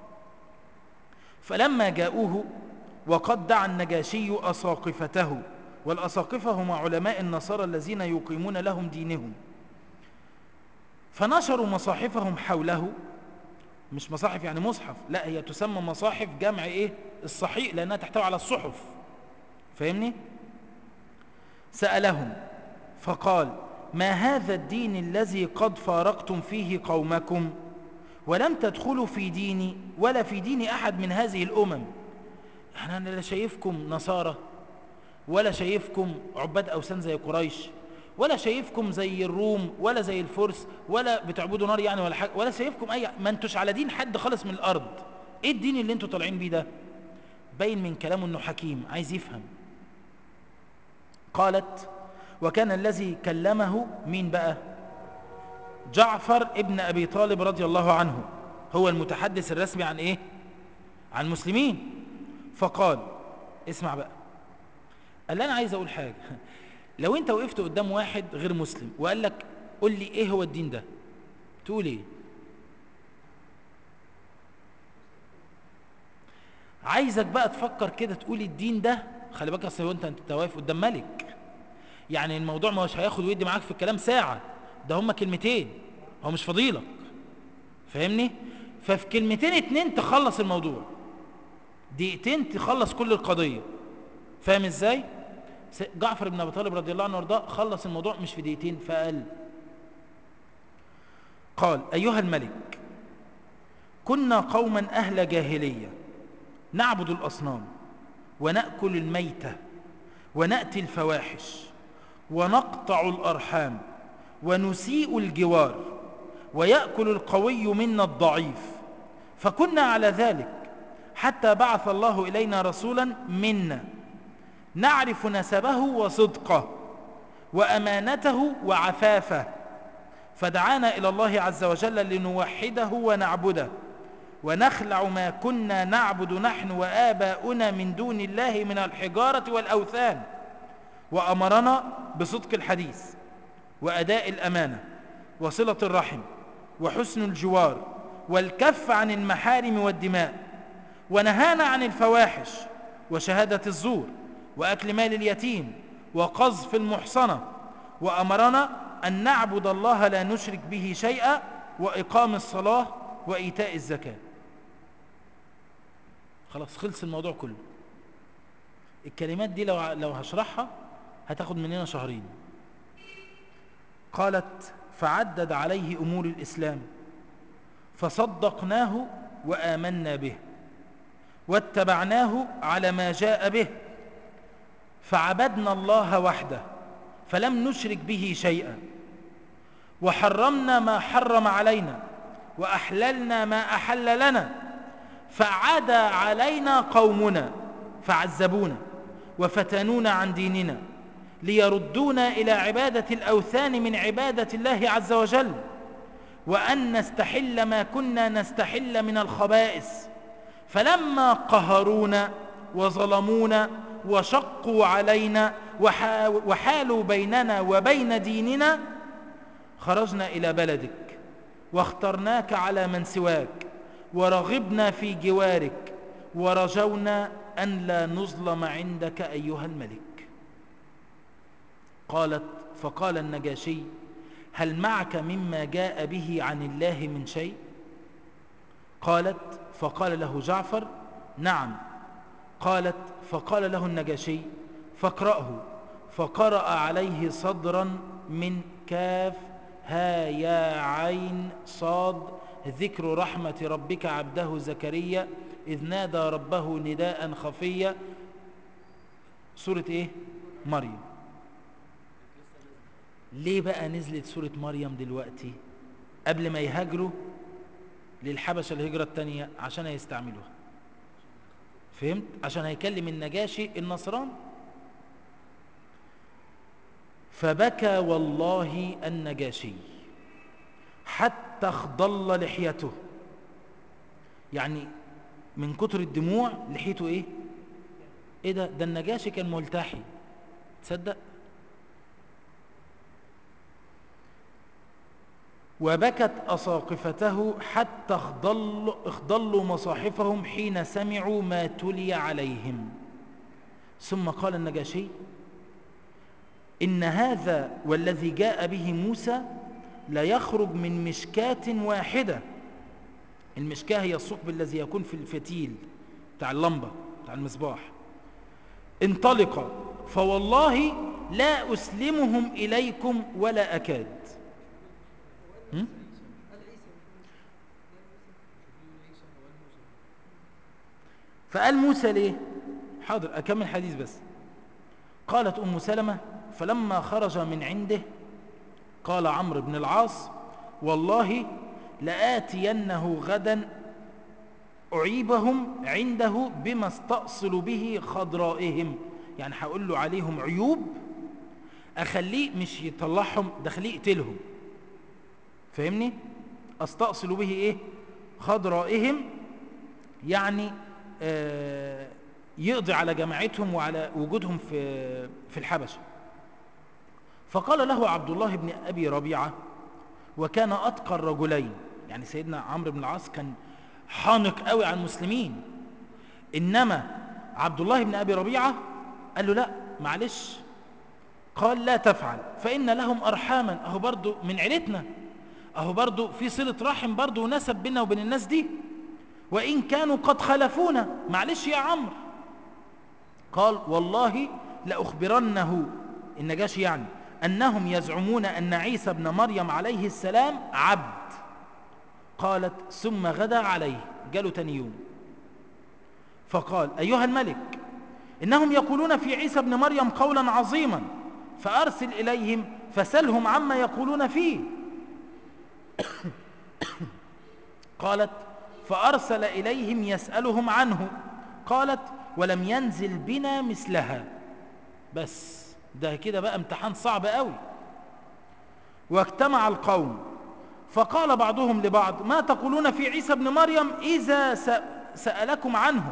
فلما جاءوه وقد دعا النجاشي أساقفته والأساقفة هم علماء النصارى الذين يقيمون لهم دينهم فنشروا مصاحفهم حوله مش مصاحف يعني مصحف لا هي تسمى مصاحف جمع ايه الصحيح لانها تحتوي على الصحف فاهمني سألهم فقال ما هذا الدين الذي قد فارقتم فيه قومكم ولم تدخلوا في ديني ولا في دين أحد من هذه الأمم يعني أنا لا شايفكم نصارى ولا شايفكم عباد أوثان زي قريش ولا شايفكم زي الروم ولا زي الفرس ولا بتعبدوا نار يعني ولا حاجة ولا شايفكم أي ما انتوش على دين حد خالص من الأرض إيه الدين اللي انتوا طالعين بيه ده باين من كلامه أنه حكيم عايز يفهم قالت وكان الذي كلمه مين بقى جعفر ابن أبي طالب رضي الله عنه هو المتحدث الرسمي عن إيه عن المسلمين فقال اسمع بقى قال لي أنا عايز أقول حاجة لو أنت وقفت قدام واحد غير مسلم وقال لك قل لي إيه هو الدين ده تقول إيه عايزك بقى تفكر كده تقول الدين ده خلي بالك اصل انت انت واقف قدام ملك يعني الموضوع مش هياخد ويدي معاك في الكلام ساعه ده هما كلمتين هو مش فضيلك فاهمني ففي كلمتين اتنين تخلص الموضوع دقيقتين تخلص كل القضيه فاهم ازاي جعفر بن ابي طالب رضي الله عنه وارضاه خلص الموضوع مش في دقيقتين فقال قال ايها الملك كنا قوما اهل جاهليه نعبد الاصنام وناكل الميته وناتي الفواحش ونقطع الارحام ونسيء الجوار وياكل القوي منا الضعيف فكنا على ذلك حتى بعث الله الينا رسولا منا نعرف نسبه وصدقه وامانته وعفافه فدعانا الى الله عز وجل لنوحده ونعبده ونخلع ما كنا نعبد نحن وآباؤنا من دون الله من الحجارة والأوثان وأمرنا بصدق الحديث وأداء الأمانة وصلة الرحم وحسن الجوار والكف عن المحارم والدماء ونهانا عن الفواحش وشهادة الزور وأكل مال اليتيم وقذف المحصنة وأمرنا أن نعبد الله لا نشرك به شيئا وإقام الصلاة وإيتاء الزكاة خلاص خلص الموضوع كله الكلمات دي لو لو هشرحها هتاخد مننا شهرين قالت فعدد عليه أمور الإسلام فصدقناه وآمنا به واتبعناه على ما جاء به فعبدنا الله وحده فلم نشرك به شيئا وحرمنا ما حرم علينا وأحللنا ما أحل لنا فعدا علينا قومنا فعذبونا وفتنونا عن ديننا ليردونا إلى عبادة الأوثان من عبادة الله عز وجل وأن نستحل ما كنا نستحل من الخبائث فلما قهرونا وظلمونا وشقوا علينا وحالوا بيننا وبين ديننا خرجنا إلى بلدك واخترناك على من سواك ورغبنا في جوارك ورجونا أن لا نظلم عندك أيها الملك قالت فقال النجاشي هل معك مما جاء به عن الله من شيء قالت فقال له جعفر نعم قالت فقال له النجاشي فاقرأه فقرأ عليه صدرا من كاف ها يا عين صاد ذكر رحمة ربك عبده زكريا إذ نادى ربه نداء خفيا سورة إيه؟ مريم ليه بقى نزلت سورة مريم دلوقتي قبل ما يهاجروا للحبشة الهجرة التانية عشان هيستعملوها فهمت؟ عشان هيكلم النجاشي النصران فبكى والله النجاشي حتى اخضل لحيته يعني من كتر الدموع لحيته ايه ايه ده ده النجاشي كان ملتحي تصدق وبكت أساقفته حتى اخضل اخضلوا مصاحفهم حين سمعوا ما تلي عليهم ثم قال النجاشي إن هذا والذي جاء به موسى لا يخرج من مشكاة واحدة المشكاة هي الثقب الذي يكون في الفتيل بتاع اللمبة بتاع المصباح انطلق فوالله لا أسلمهم إليكم ولا أكاد هم؟ فقال موسى ليه حاضر أكمل حديث بس قالت أم سلمة فلما خرج من عنده قال عمرو بن العاص والله لآتينه غدا أعيبهم عنده بما استأصل به خضرائهم يعني هقول له عليهم عيوب أخليه مش يطلعهم ده خليه يقتلهم فاهمني أستأصل به إيه خضرائهم يعني آه يقضي على جماعتهم وعلى وجودهم في في الحبشة فقال له عبد الله بن أبي ربيعة وكان أتقى الرجلين يعني سيدنا عمرو بن العاص كان حانق قوي على المسلمين إنما عبد الله بن أبي ربيعة قال له لا معلش قال لا تفعل فإن لهم أرحاما أهو برضو من عيلتنا أهو برضو في صلة رحم برضو ونسب بيننا وبين الناس دي وإن كانوا قد خلفونا معلش يا عمرو قال والله لأخبرنه النجاشي يعني أنهم يزعمون أن عيسى بن مريم عليه السلام عبد قالت ثم غدا عليه قالوا تاني يوم فقال أيها الملك إنهم يقولون في عيسى بن مريم قولا عظيما فأرسل إليهم فسلهم عما يقولون فيه قالت فأرسل إليهم يسألهم عنه قالت ولم ينزل بنا مثلها بس ده كده بقى امتحان صعب قوي واجتمع القوم فقال بعضهم لبعض ما تقولون في عيسى بن مريم إذا سألكم عنه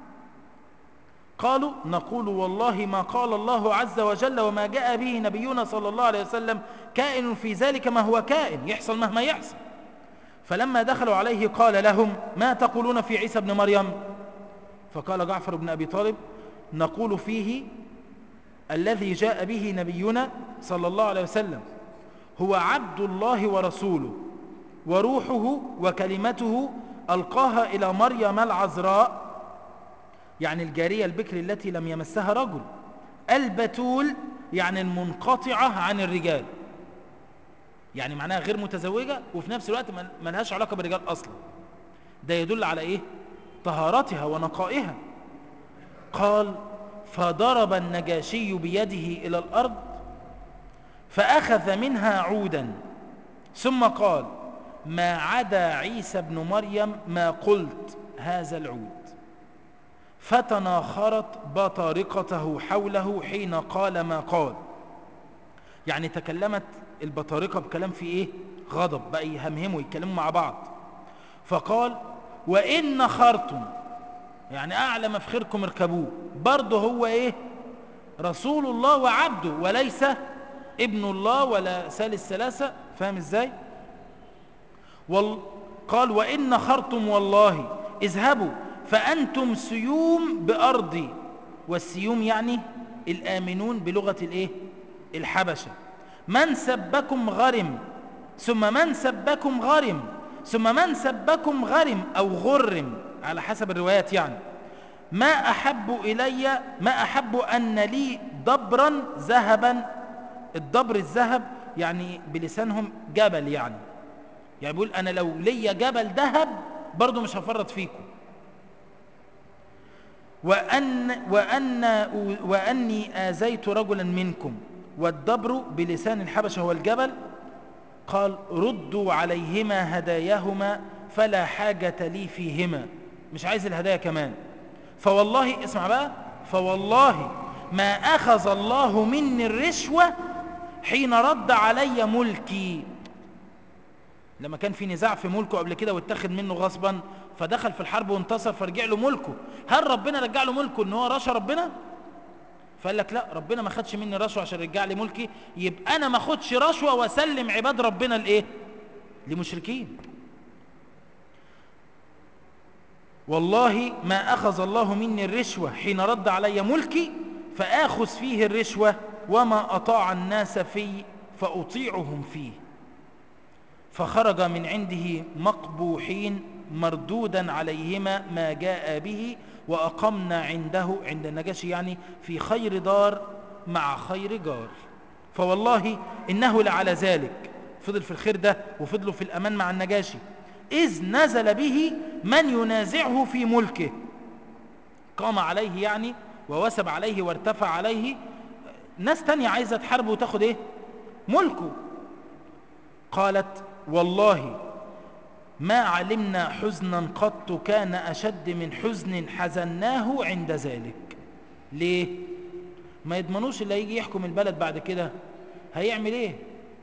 قالوا نقول والله ما قال الله عز وجل وما جاء به نبينا صلى الله عليه وسلم كائن في ذلك ما هو كائن يحصل مهما يحصل فلما دخلوا عليه قال لهم ما تقولون في عيسى بن مريم فقال جعفر بن أبي طالب نقول فيه الذي جاء به نبينا صلى الله عليه وسلم هو عبد الله ورسوله وروحه وكلمته ألقاها إلى مريم العذراء يعني الجارية البكر التي لم يمسها رجل البتول يعني المنقطعة عن الرجال يعني معناها غير متزوجة وفي نفس الوقت ما لهاش علاقة بالرجال أصلا ده يدل على إيه طهارتها ونقائها قال فضرب النجاشي بيده إلى الأرض فأخذ منها عودا ثم قال ما عدا عيسى بن مريم ما قلت هذا العود فتناخرت بطارقته حوله حين قال ما قال يعني تكلمت البطارقة بكلام في ايه غضب بقى يهمهموا يتكلموا مع بعض فقال وإن نخرتم يعني أعلى مفخركم اركبوه برضه هو ايه رسول الله وعبده وليس ابن الله ولا ثالث ثلاثة فاهم ازاي وال... قال وإن نخرتم والله اذهبوا فأنتم سيوم بأرضي والسيوم يعني الآمنون بلغة الايه الحبشة من سبكم غرم ثم من سبكم غرم ثم من سبكم غرم أو غرم على حسب الروايات يعني ما أحب إلي ما أحب أن لي دبرا ذهبا الدبر الذهب يعني بلسانهم جبل يعني يعني بيقول أنا لو لي جبل ذهب برضو مش هفرط فيكم وأن وأن وأني آذيت رجلا منكم والدبر بلسان الحبشة هو الجبل قال ردوا عليهما هداياهما فلا حاجة لي فيهما مش عايز الهدايا كمان فوالله اسمع بقى فوالله ما أخذ الله مني الرشوة حين رد علي ملكي لما كان في نزاع في ملكه قبل كده واتخذ منه غصبا فدخل في الحرب وانتصر فرجع له ملكه هل ربنا رجع له ملكه ان هو رشى ربنا فقال لك لا ربنا ما خدش مني رشوه عشان رجع لي ملكي يبقى انا ما اخدش رشوه واسلم عباد ربنا لايه لمشركين والله ما اخذ الله مني الرشوه حين رد علي ملكي فاخذ فيه الرشوه وما اطاع الناس في فاطيعهم فيه فخرج من عنده مقبوحين مردودا عليهما ما جاء به وأقمنا عنده عند النجاشي يعني في خير دار مع خير جار فوالله إنه لعلى ذلك فضل في الخير ده وفضلوا في الأمان مع النجاشي إذ نزل به من ينازعه في ملكه قام عليه يعني ووسب عليه وارتفع عليه ناس تانية عايزة تحاربه وتاخد ايه ملكه قالت والله ما علمنا حزنا قط كان أشد من حزن حزناه عند ذلك ليه؟ ما يضمنوش اللي هيجي يحكم البلد بعد كده هيعمل ايه؟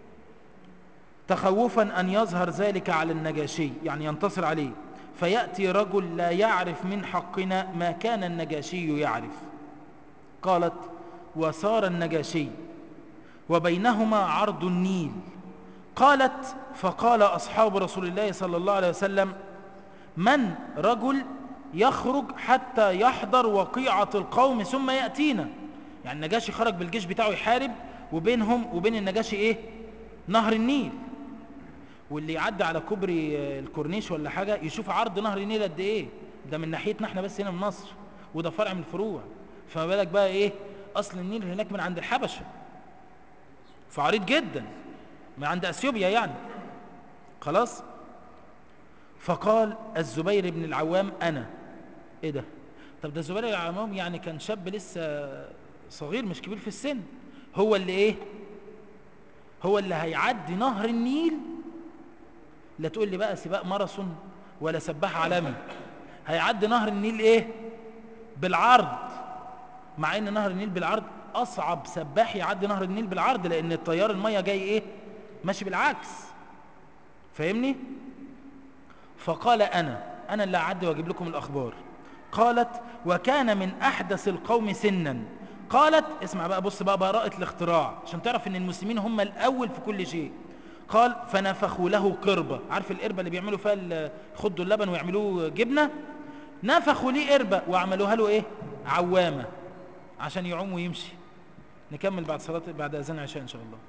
تخوفا أن يظهر ذلك على النجاشي يعني ينتصر عليه فيأتي رجل لا يعرف من حقنا ما كان النجاشي يعرف قالت وصار النجاشي وبينهما عرض النيل قالت فقال أصحاب رسول الله صلى الله عليه وسلم من رجل يخرج حتى يحضر وقيعة القوم ثم يأتينا يعني النجاشي خرج بالجيش بتاعه يحارب وبينهم وبين النجاشي ايه نهر النيل واللي يعدي على كوبري الكورنيش ولا حاجة يشوف عرض نهر النيل قد ايه ده من ناحيتنا احنا بس هنا من مصر وده فرع من الفروع فما بالك بقى ايه اصل النيل هناك من عند الحبشة فعريض جدا من عند اثيوبيا يعني خلاص فقال الزبير بن العوام انا ايه ده طب ده الزبير بن العوام يعني كان شاب لسه صغير مش كبير في السن هو اللي ايه هو اللي هيعدي نهر النيل لا تقول لي بقى سباق ماراثون ولا سباح عالمي هيعدي نهر النيل ايه بالعرض مع ان نهر النيل بالعرض اصعب سباح يعدي نهر النيل بالعرض لان التيار الميه جاي ايه ماشي بالعكس فاهمني فقال انا انا اللي اعدي واجيب لكم الاخبار قالت وكان من احدث القوم سنا قالت اسمع بقى بص بقى براءة الاختراع عشان تعرف ان المسلمين هم الاول في كل شيء قال فنفخوا له قربة عارف القربة اللي بيعملوا فيها يخضوا اللبن ويعملوه جبنة نفخوا ليه قربة وعملوها له ايه عوامة عشان يعوم ويمشي نكمل بعد صلاة بعد اذان عشاء ان شاء الله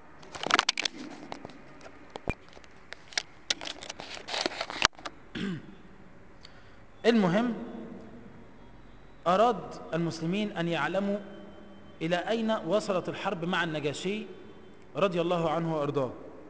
المهم أراد المسلمين أن يعلموا إلى أين وصلت الحرب مع النجاشي رضي الله عنه وأرضاه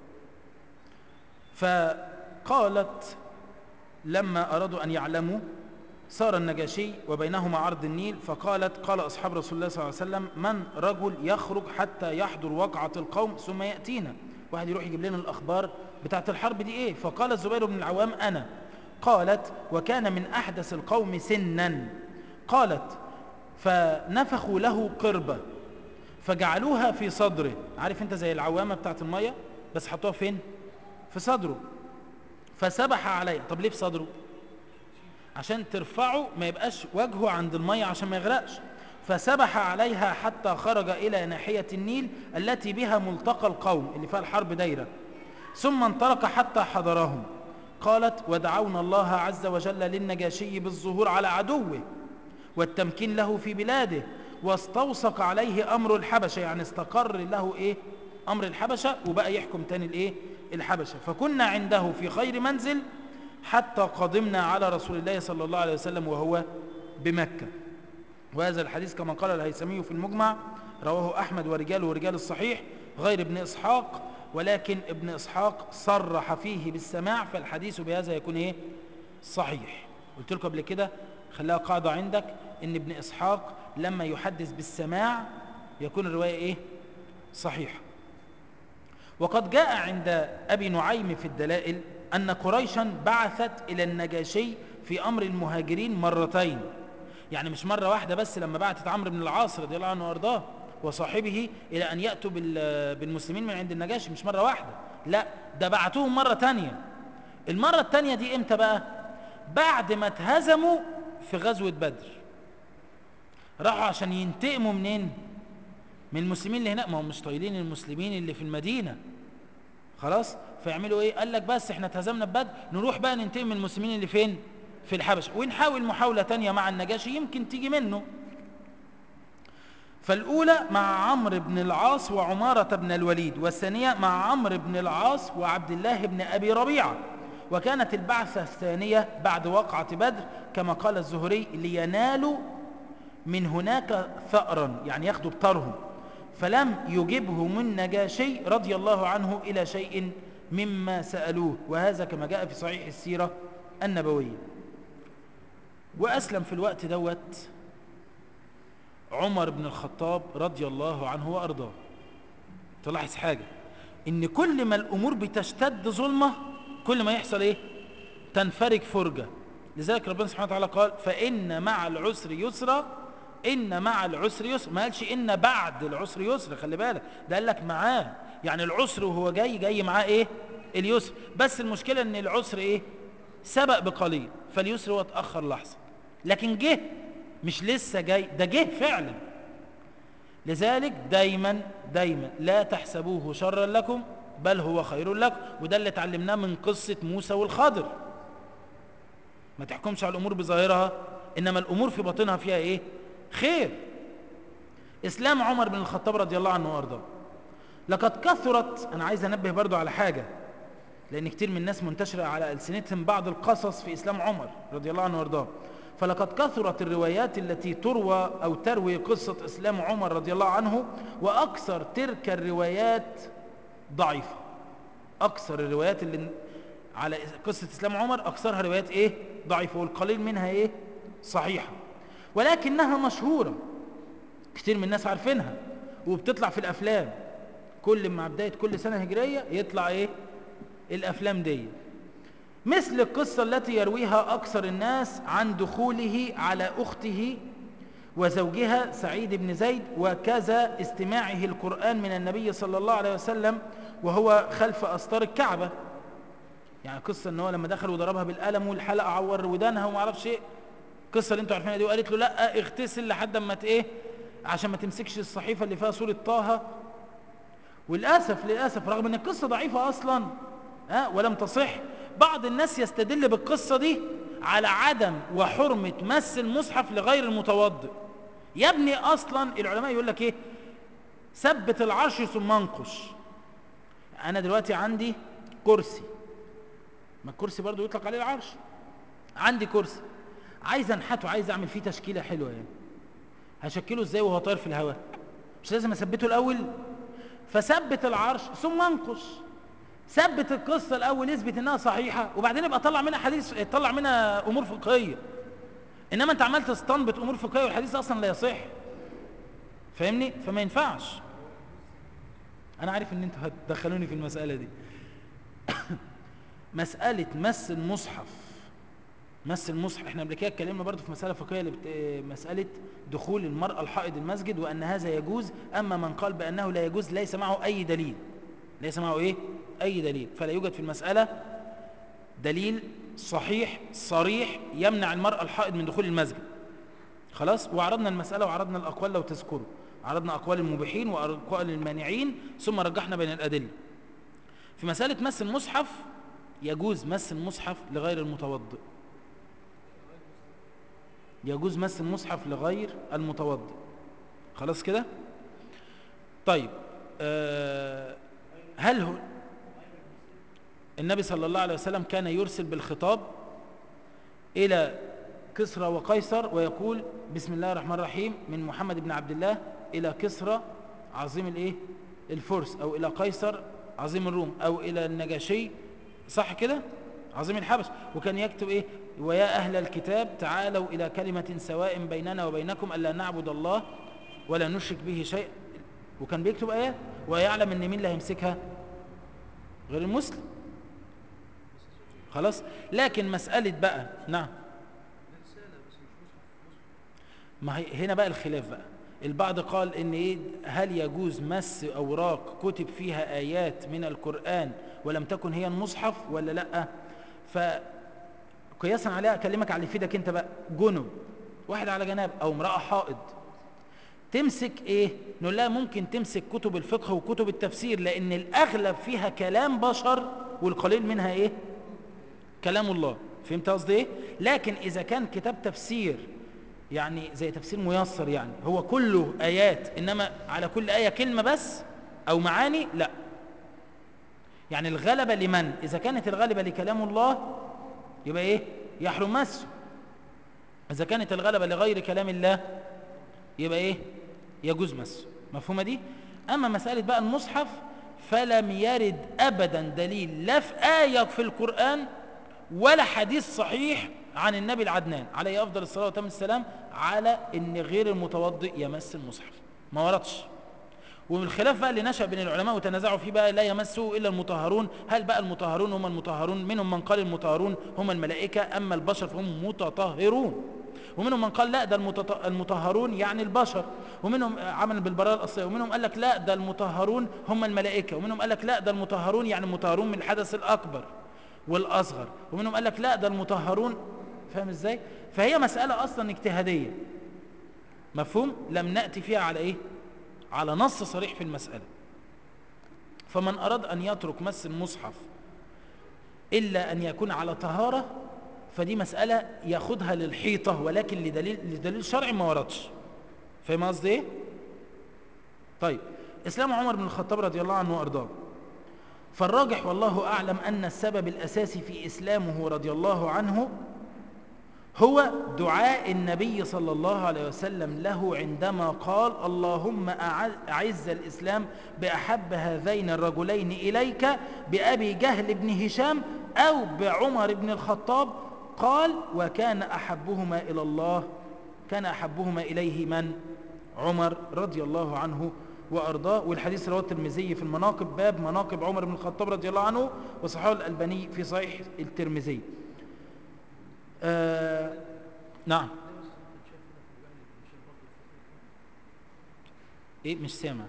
فقالت لما أرادوا أن يعلموا صار النجاشي وبينهما عرض النيل فقالت قال أصحاب رسول الله صلى الله عليه وسلم من رجل يخرج حتى يحضر وقعة القوم ثم يأتينا واحد يروح يجيب لنا الأخبار بتاعت الحرب دي إيه فقال الزبير بن العوام أنا قالت وكان من أحدث القوم سنا قالت فنفخوا له قربة فجعلوها في صدره عارف انت زي العوامة بتاعت المية بس حطوها فين في صدره فسبح عليها طب ليه في صدره عشان ترفعه ما يبقاش وجهه عند المية عشان ما يغرقش فسبح عليها حتى خرج إلى ناحية النيل التي بها ملتقى القوم اللي فيها الحرب دايرة ثم انطلق حتى حضرهم قالت ودعونا الله عز وجل للنجاشي بالظهور على عدوه والتمكين له في بلاده واستوثق عليه أمر الحبشة يعني استقر له إيه أمر الحبشة وبقى يحكم تاني الإيه الحبشة فكنا عنده في خير منزل حتى قدمنا على رسول الله صلى الله عليه وسلم وهو بمكة وهذا الحديث كما قال الهيثمي في المجمع رواه أحمد ورجاله ورجال الصحيح غير ابن إسحاق ولكن ابن إسحاق صرح فيه بالسماع فالحديث بهذا يكون إيه صحيح قلت لكم قبل كده خلاها قاعدة عندك ان ابن إسحاق لما يحدث بالسماع يكون الرواية إيه صحيحة وقد جاء عند أبي نعيم في الدلائل أن قريشا بعثت إلى النجاشي في أمر المهاجرين مرتين يعني مش مرة واحدة بس لما بعثت عمرو بن العاص رضي الله عنه وارضاه وصاحبه إلى أن يأتوا بالمسلمين من عند النجاشي مش مرة واحدة لا ده بعتوهم مرة تانية المرة التانية دي امتى بقى بعد ما اتهزموا في غزوة بدر راحوا عشان ينتقموا منين من المسلمين اللي هناك ما هم مش طايلين المسلمين اللي في المدينة خلاص فيعملوا ايه قال لك بس احنا اتهزمنا ببدر نروح بقى ننتقم من المسلمين اللي فين في الحبش ونحاول محاولة تانية مع النجاشي يمكن تيجي منه فالأولى مع عمرو بن العاص وعمارة بن الوليد والثانية مع عمرو بن العاص وعبد الله بن أبي ربيعة وكانت البعثة الثانية بعد وقعة بدر كما قال الزهري لينالوا من هناك ثأرا يعني ياخدوا بطرهم فلم يجبهم النجاشي رضي الله عنه إلى شيء مما سألوه وهذا كما جاء في صحيح السيرة النبوية وأسلم في الوقت دوت عمر بن الخطاب رضي الله عنه وأرضاه تلاحظ حاجة إن كل ما الأمور بتشتد ظلمة كل ما يحصل إيه تنفرج فرجة لذلك ربنا سبحانه وتعالى قال فإن مع العسر يسرا إن مع العسر يسر ما قالش إن بعد العسر يسر خلي بالك ده قال لك معاه يعني العسر وهو جاي جاي معاه إيه اليسر بس المشكلة إن العسر إيه سبق بقليل فاليسر هو اتأخر لحظة لكن جه مش لسه جاي ده جه فعلا لذلك دايما دايما لا تحسبوه شرا لكم بل هو خير لكم وده اللي اتعلمناه من قصة موسى والخضر ما تحكمش على الأمور بظاهرها إنما الأمور في باطنها فيها إيه خير إسلام عمر بن الخطاب رضي الله عنه وأرضاه لقد كثرت أنا عايز أنبه برضو على حاجة لأن كتير من الناس منتشرة على ألسنتهم بعض القصص في إسلام عمر رضي الله عنه وأرضاه فلقد كثرت الروايات التي تروى أو تروي قصة إسلام عمر رضي الله عنه وأكثر تلك الروايات ضعيفة أكثر الروايات اللي على قصة إسلام عمر أكثرها روايات إيه ضعيفة والقليل منها إيه صحيحة ولكنها مشهورة كتير من الناس عارفينها وبتطلع في الأفلام كل مع بداية كل سنة هجرية يطلع إيه الأفلام دي مثل القصة التي يرويها أكثر الناس عن دخوله على أخته وزوجها سعيد بن زيد وكذا استماعه القرآن من النبي صلى الله عليه وسلم وهو خلف أستار الكعبة يعني قصة ان هو لما دخل وضربها بالقلم والحلقة عور ودانها وما عرفش ايه القصة اللي انتوا عارفينها دي وقالت له لا اغتسل لحد ما ايه عشان ما تمسكش الصحيفة اللي فيها صورة طه وللأسف للأسف رغم ان القصة ضعيفة اصلا ها ولم تصح بعض الناس يستدل بالقصة دي على عدم وحرمة مس المصحف لغير المتوضئ يا ابني اصلا العلماء يقول لك ايه ثبت العرش ثم انقش انا دلوقتي عندي كرسي ما الكرسي برضو يطلق عليه العرش عندي كرسي عايز انحته عايز اعمل فيه تشكيله حلوه يعني هشكله ازاي وهو طاير في الهواء مش لازم اثبته الاول فثبت العرش ثم انقش ثبت القصه الاول اثبت انها صحيحه وبعدين يبقى طلع منها حديث طلع منها امور فقهيه انما انت عمال تستنبط امور فقهيه والحديث اصلا لا يصح فاهمني فما ينفعش انا عارف ان انتوا هتدخلوني في المساله دي مساله مس المصحف مس المصحف احنا قبل كده اتكلمنا برضه في مساله فقهيه اللي بت... مساله دخول المراه الحائض المسجد وان هذا يجوز اما من قال بانه لا يجوز ليس معه اي دليل ليس معه ايه اي دليل فلا يوجد في المساله دليل صحيح صريح يمنع المراه الحائض من دخول المسجد خلاص وعرضنا المساله وعرضنا الاقوال لو تذكروا عرضنا اقوال المبيحين واقوال المانعين ثم رجحنا بين الادله في مساله مس المصحف يجوز مس المصحف لغير المتوضئ يجوز مس المصحف لغير المتوضئ خلاص كده طيب أه هل هو النبي صلى الله عليه وسلم كان يرسل بالخطاب إلى كسرى وقيصر ويقول بسم الله الرحمن الرحيم من محمد بن عبد الله إلى كسرى عظيم الايه الفرس أو إلى قيصر عظيم الروم أو إلى النجاشي صح كده عظيم الحبش وكان يكتب ايه ويا أهل الكتاب تعالوا إلى كلمة سواء بيننا وبينكم ألا نعبد الله ولا نشرك به شيء وكان بيكتب آيات ويعلم ان مين اللي هيمسكها غير المسلم خلاص لكن مسألة بقى نعم ما هي هنا بقى الخلاف بقى البعض قال ان ايه هل يجوز مس اوراق كتب فيها ايات من القرآن ولم تكن هي المصحف ولا لا فقياسا عليها اكلمك على اللي يفيدك انت بقى جنب واحد على جناب او امرأة حائض تمسك ايه نقول لها ممكن تمسك كتب الفقه وكتب التفسير لان الاغلب فيها كلام بشر والقليل منها ايه كلام الله فهمت قصدي ايه لكن اذا كان كتاب تفسير يعني زي تفسير ميسر يعني هو كله ايات انما على كل ايه كلمه بس او معاني لا يعني الغلبه لمن اذا كانت الغلبه لكلام الله يبقى ايه يحرم مسه اذا كانت الغلبه لغير كلام الله يبقى ايه يجوز مسه مفهومه دي اما مساله بقى المصحف فلم يرد ابدا دليل لا في ايه في القران ولا حديث صحيح عن النبي العدنان عليه افضل الصلاه وتم السلام على ان غير المتوضئ يمس المصحف ما وردش ومن الخلاف بقى اللي نشأ بين العلماء وتنازعوا فيه بقى لا يمسه إلا المطهرون هل بقى المطهرون هم المطهرون منهم من قال المطهرون هم الملائكة أما البشر فهم متطهرون ومنهم من قال لا ده المطهرون يعني البشر ومنهم عمل بالبراءة الأصلية ومنهم قال لك لا ده المطهرون هم الملائكة ومنهم قال لك لا ده المطهرون يعني المطهرون من الحدث الأكبر والأصغر ومنهم قال لك لا ده المطهرون فاهم ازاي فهي مسألة أصلا اجتهادية مفهوم لم نأتي فيها على ايه على نص صريح في المسألة فمن أراد أن يترك مس المصحف إلا أن يكون على طهارة فدي مسألة ياخدها للحيطة ولكن لدليل, لدليل شرعي ما وردش فاهم قصدي ايه طيب إسلام عمر بن الخطاب رضي الله عنه وأرضاه فالراجح والله أعلم أن السبب الأساسي في إسلامه رضي الله عنه هو دعاء النبي صلى الله عليه وسلم له عندما قال اللهم أعز الإسلام بأحب هذين الرجلين إليك بأبي جهل بن هشام أو بعمر بن الخطاب قال وكان أحبهما إلى الله كان أحبهما إليه من عمر رضي الله عنه وأرضاه والحديث رواه الترمذي في المناقب باب مناقب عمر بن الخطاب رضي الله عنه وصححه الألباني في صحيح الترمذي آه نعم ايه مش سامع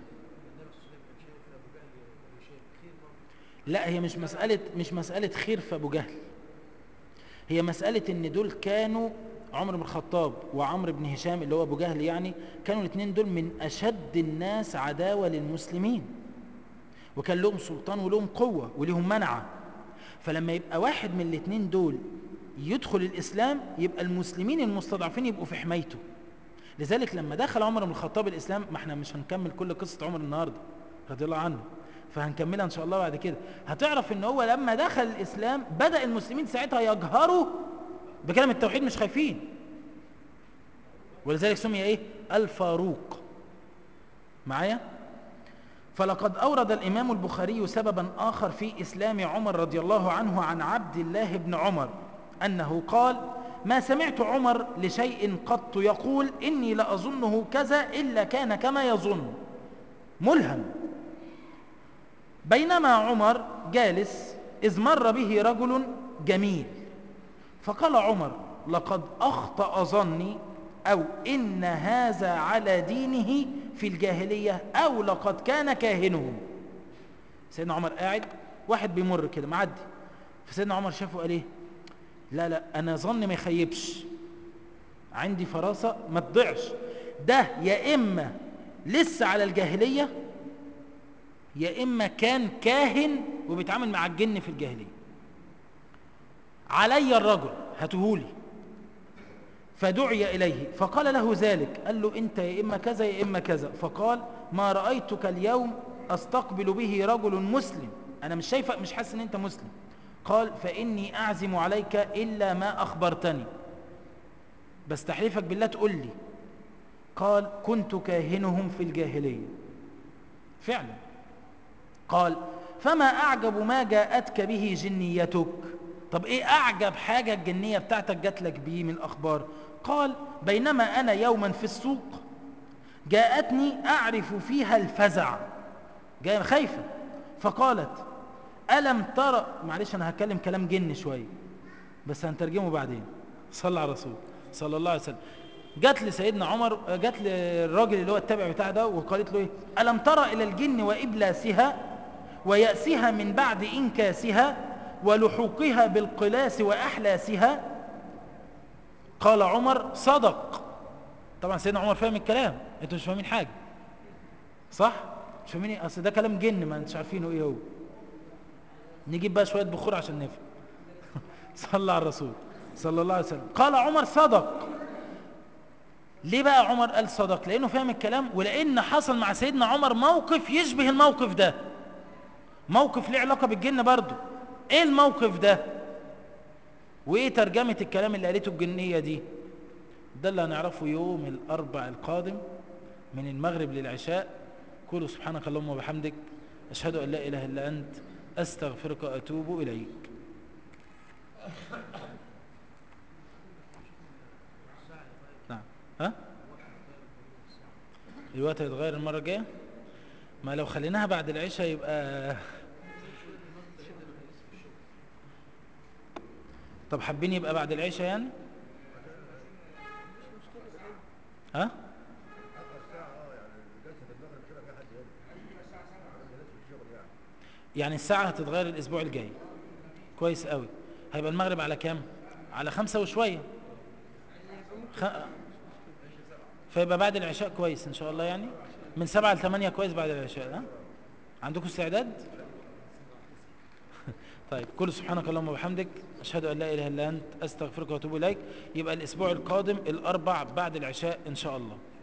لا هي مش مسألة مش مسألة خير في أبو جهل هي مسألة ان دول كانوا عمر بن الخطاب وعمرو بن هشام اللي هو أبو جهل يعني كانوا الاثنين دول من أشد الناس عداوة للمسلمين وكان لهم سلطان ولهم قوة ولهم منعة فلما يبقى واحد من الاثنين دول يدخل الإسلام يبقى المسلمين المستضعفين يبقوا في حمايته لذلك لما دخل عمر بن الخطاب الإسلام ما احنا مش هنكمل كل قصة عمر النهاردة رضي الله عنه فهنكملها إن شاء الله بعد كده هتعرف ان هو لما دخل الإسلام بدأ المسلمين ساعتها يجهروا بكلمة التوحيد مش خايفين ولذلك سمي ايه الفاروق معايا فلقد أورد الإمام البخاري سببا آخر في إسلام عمر رضي الله عنه عن عبد الله بن عمر أنه قال ما سمعت عمر لشيء قط يقول إني لأظنه كذا إلا كان كما يظن ملهم بينما عمر جالس إذ مر به رجل جميل فقال عمر لقد أخطأ ظني أو إن هذا على دينه في الجاهلية أو لقد كان كاهنهم سيدنا عمر قاعد واحد بيمر كده معدي فسيدنا عمر شافه قال ايه لا لا انا ظن ما يخيبش عندي فراسة ما تضيعش ده يا اما لسه على الجاهلية يا اما كان كاهن وبيتعامل مع الجن في الجاهلية علي الرجل هاتهولي فدعي إليه فقال له ذلك قال له أنت يا إما كذا يا إما كذا فقال ما رأيتك اليوم أستقبل به رجل مسلم أنا مش شايفك مش حاسس أن أنت مسلم قال فإني أعزم عليك إلا ما أخبرتني بستحلفك بالله تقول لي قال كنت كاهنهم في الجاهلية فعلا قال فما أعجب ما جاءتك به جنيتك طب إيه أعجب حاجة الجنية بتاعتك جات لك بيه من الأخبار قال بينما أنا يوما في السوق جاءتني أعرف فيها الفزع جاء خايفة فقالت ألم ترى معلش أنا هتكلم كلام جن شوية بس هنترجمه بعدين صلى على رسول صلى الله عليه وسلم جات لسيدنا عمر جات للراجل اللي هو التابع بتاع ده وقالت له ايه ألم ترى إلى الجن وإبلاسها ويأسها من بعد إنكاسها ولحوقها بالقلاس وأحلاسها قال عمر صدق طبعا سيدنا عمر فاهم الكلام انتوا مش فاهمين حاجة صح مش فاهمين ايه اصل ده كلام جن ما انتش عارفينه ايه هو نجيب بقى شوية بخور عشان نفهم صلى على الرسول صلى الله عليه وسلم قال عمر صدق ليه بقى عمر قال صدق لانه فاهم الكلام ولان حصل مع سيدنا عمر موقف يشبه الموقف ده موقف ليه علاقة بالجن برضه ايه الموقف ده وايه ترجمة الكلام اللي قالته الجنية دي ده اللي هنعرفه يوم الاربع القادم من المغرب للعشاء قولوا سبحانك اللهم وبحمدك اشهد ان لا اله الا انت استغفرك واتوب اليك نعم ها الوقت هيتغير المره الجايه ما لو خليناها بعد العشاء يبقى طب حابين يبقى بعد العشاء يعني ها يعني الساعة هتتغير الأسبوع الجاي كويس قوي هيبقى المغرب على كام على خمسة وشوية خ... فيبقى بعد العشاء كويس إن شاء الله يعني من سبعة لثمانية كويس بعد العشاء ها عندكم استعداد طيب كل سبحانك اللهم وبحمدك أشهد أن لا إله إلا أنت أستغفرك وأتوب إليك يبقى الأسبوع القادم الأربع بعد العشاء إن شاء الله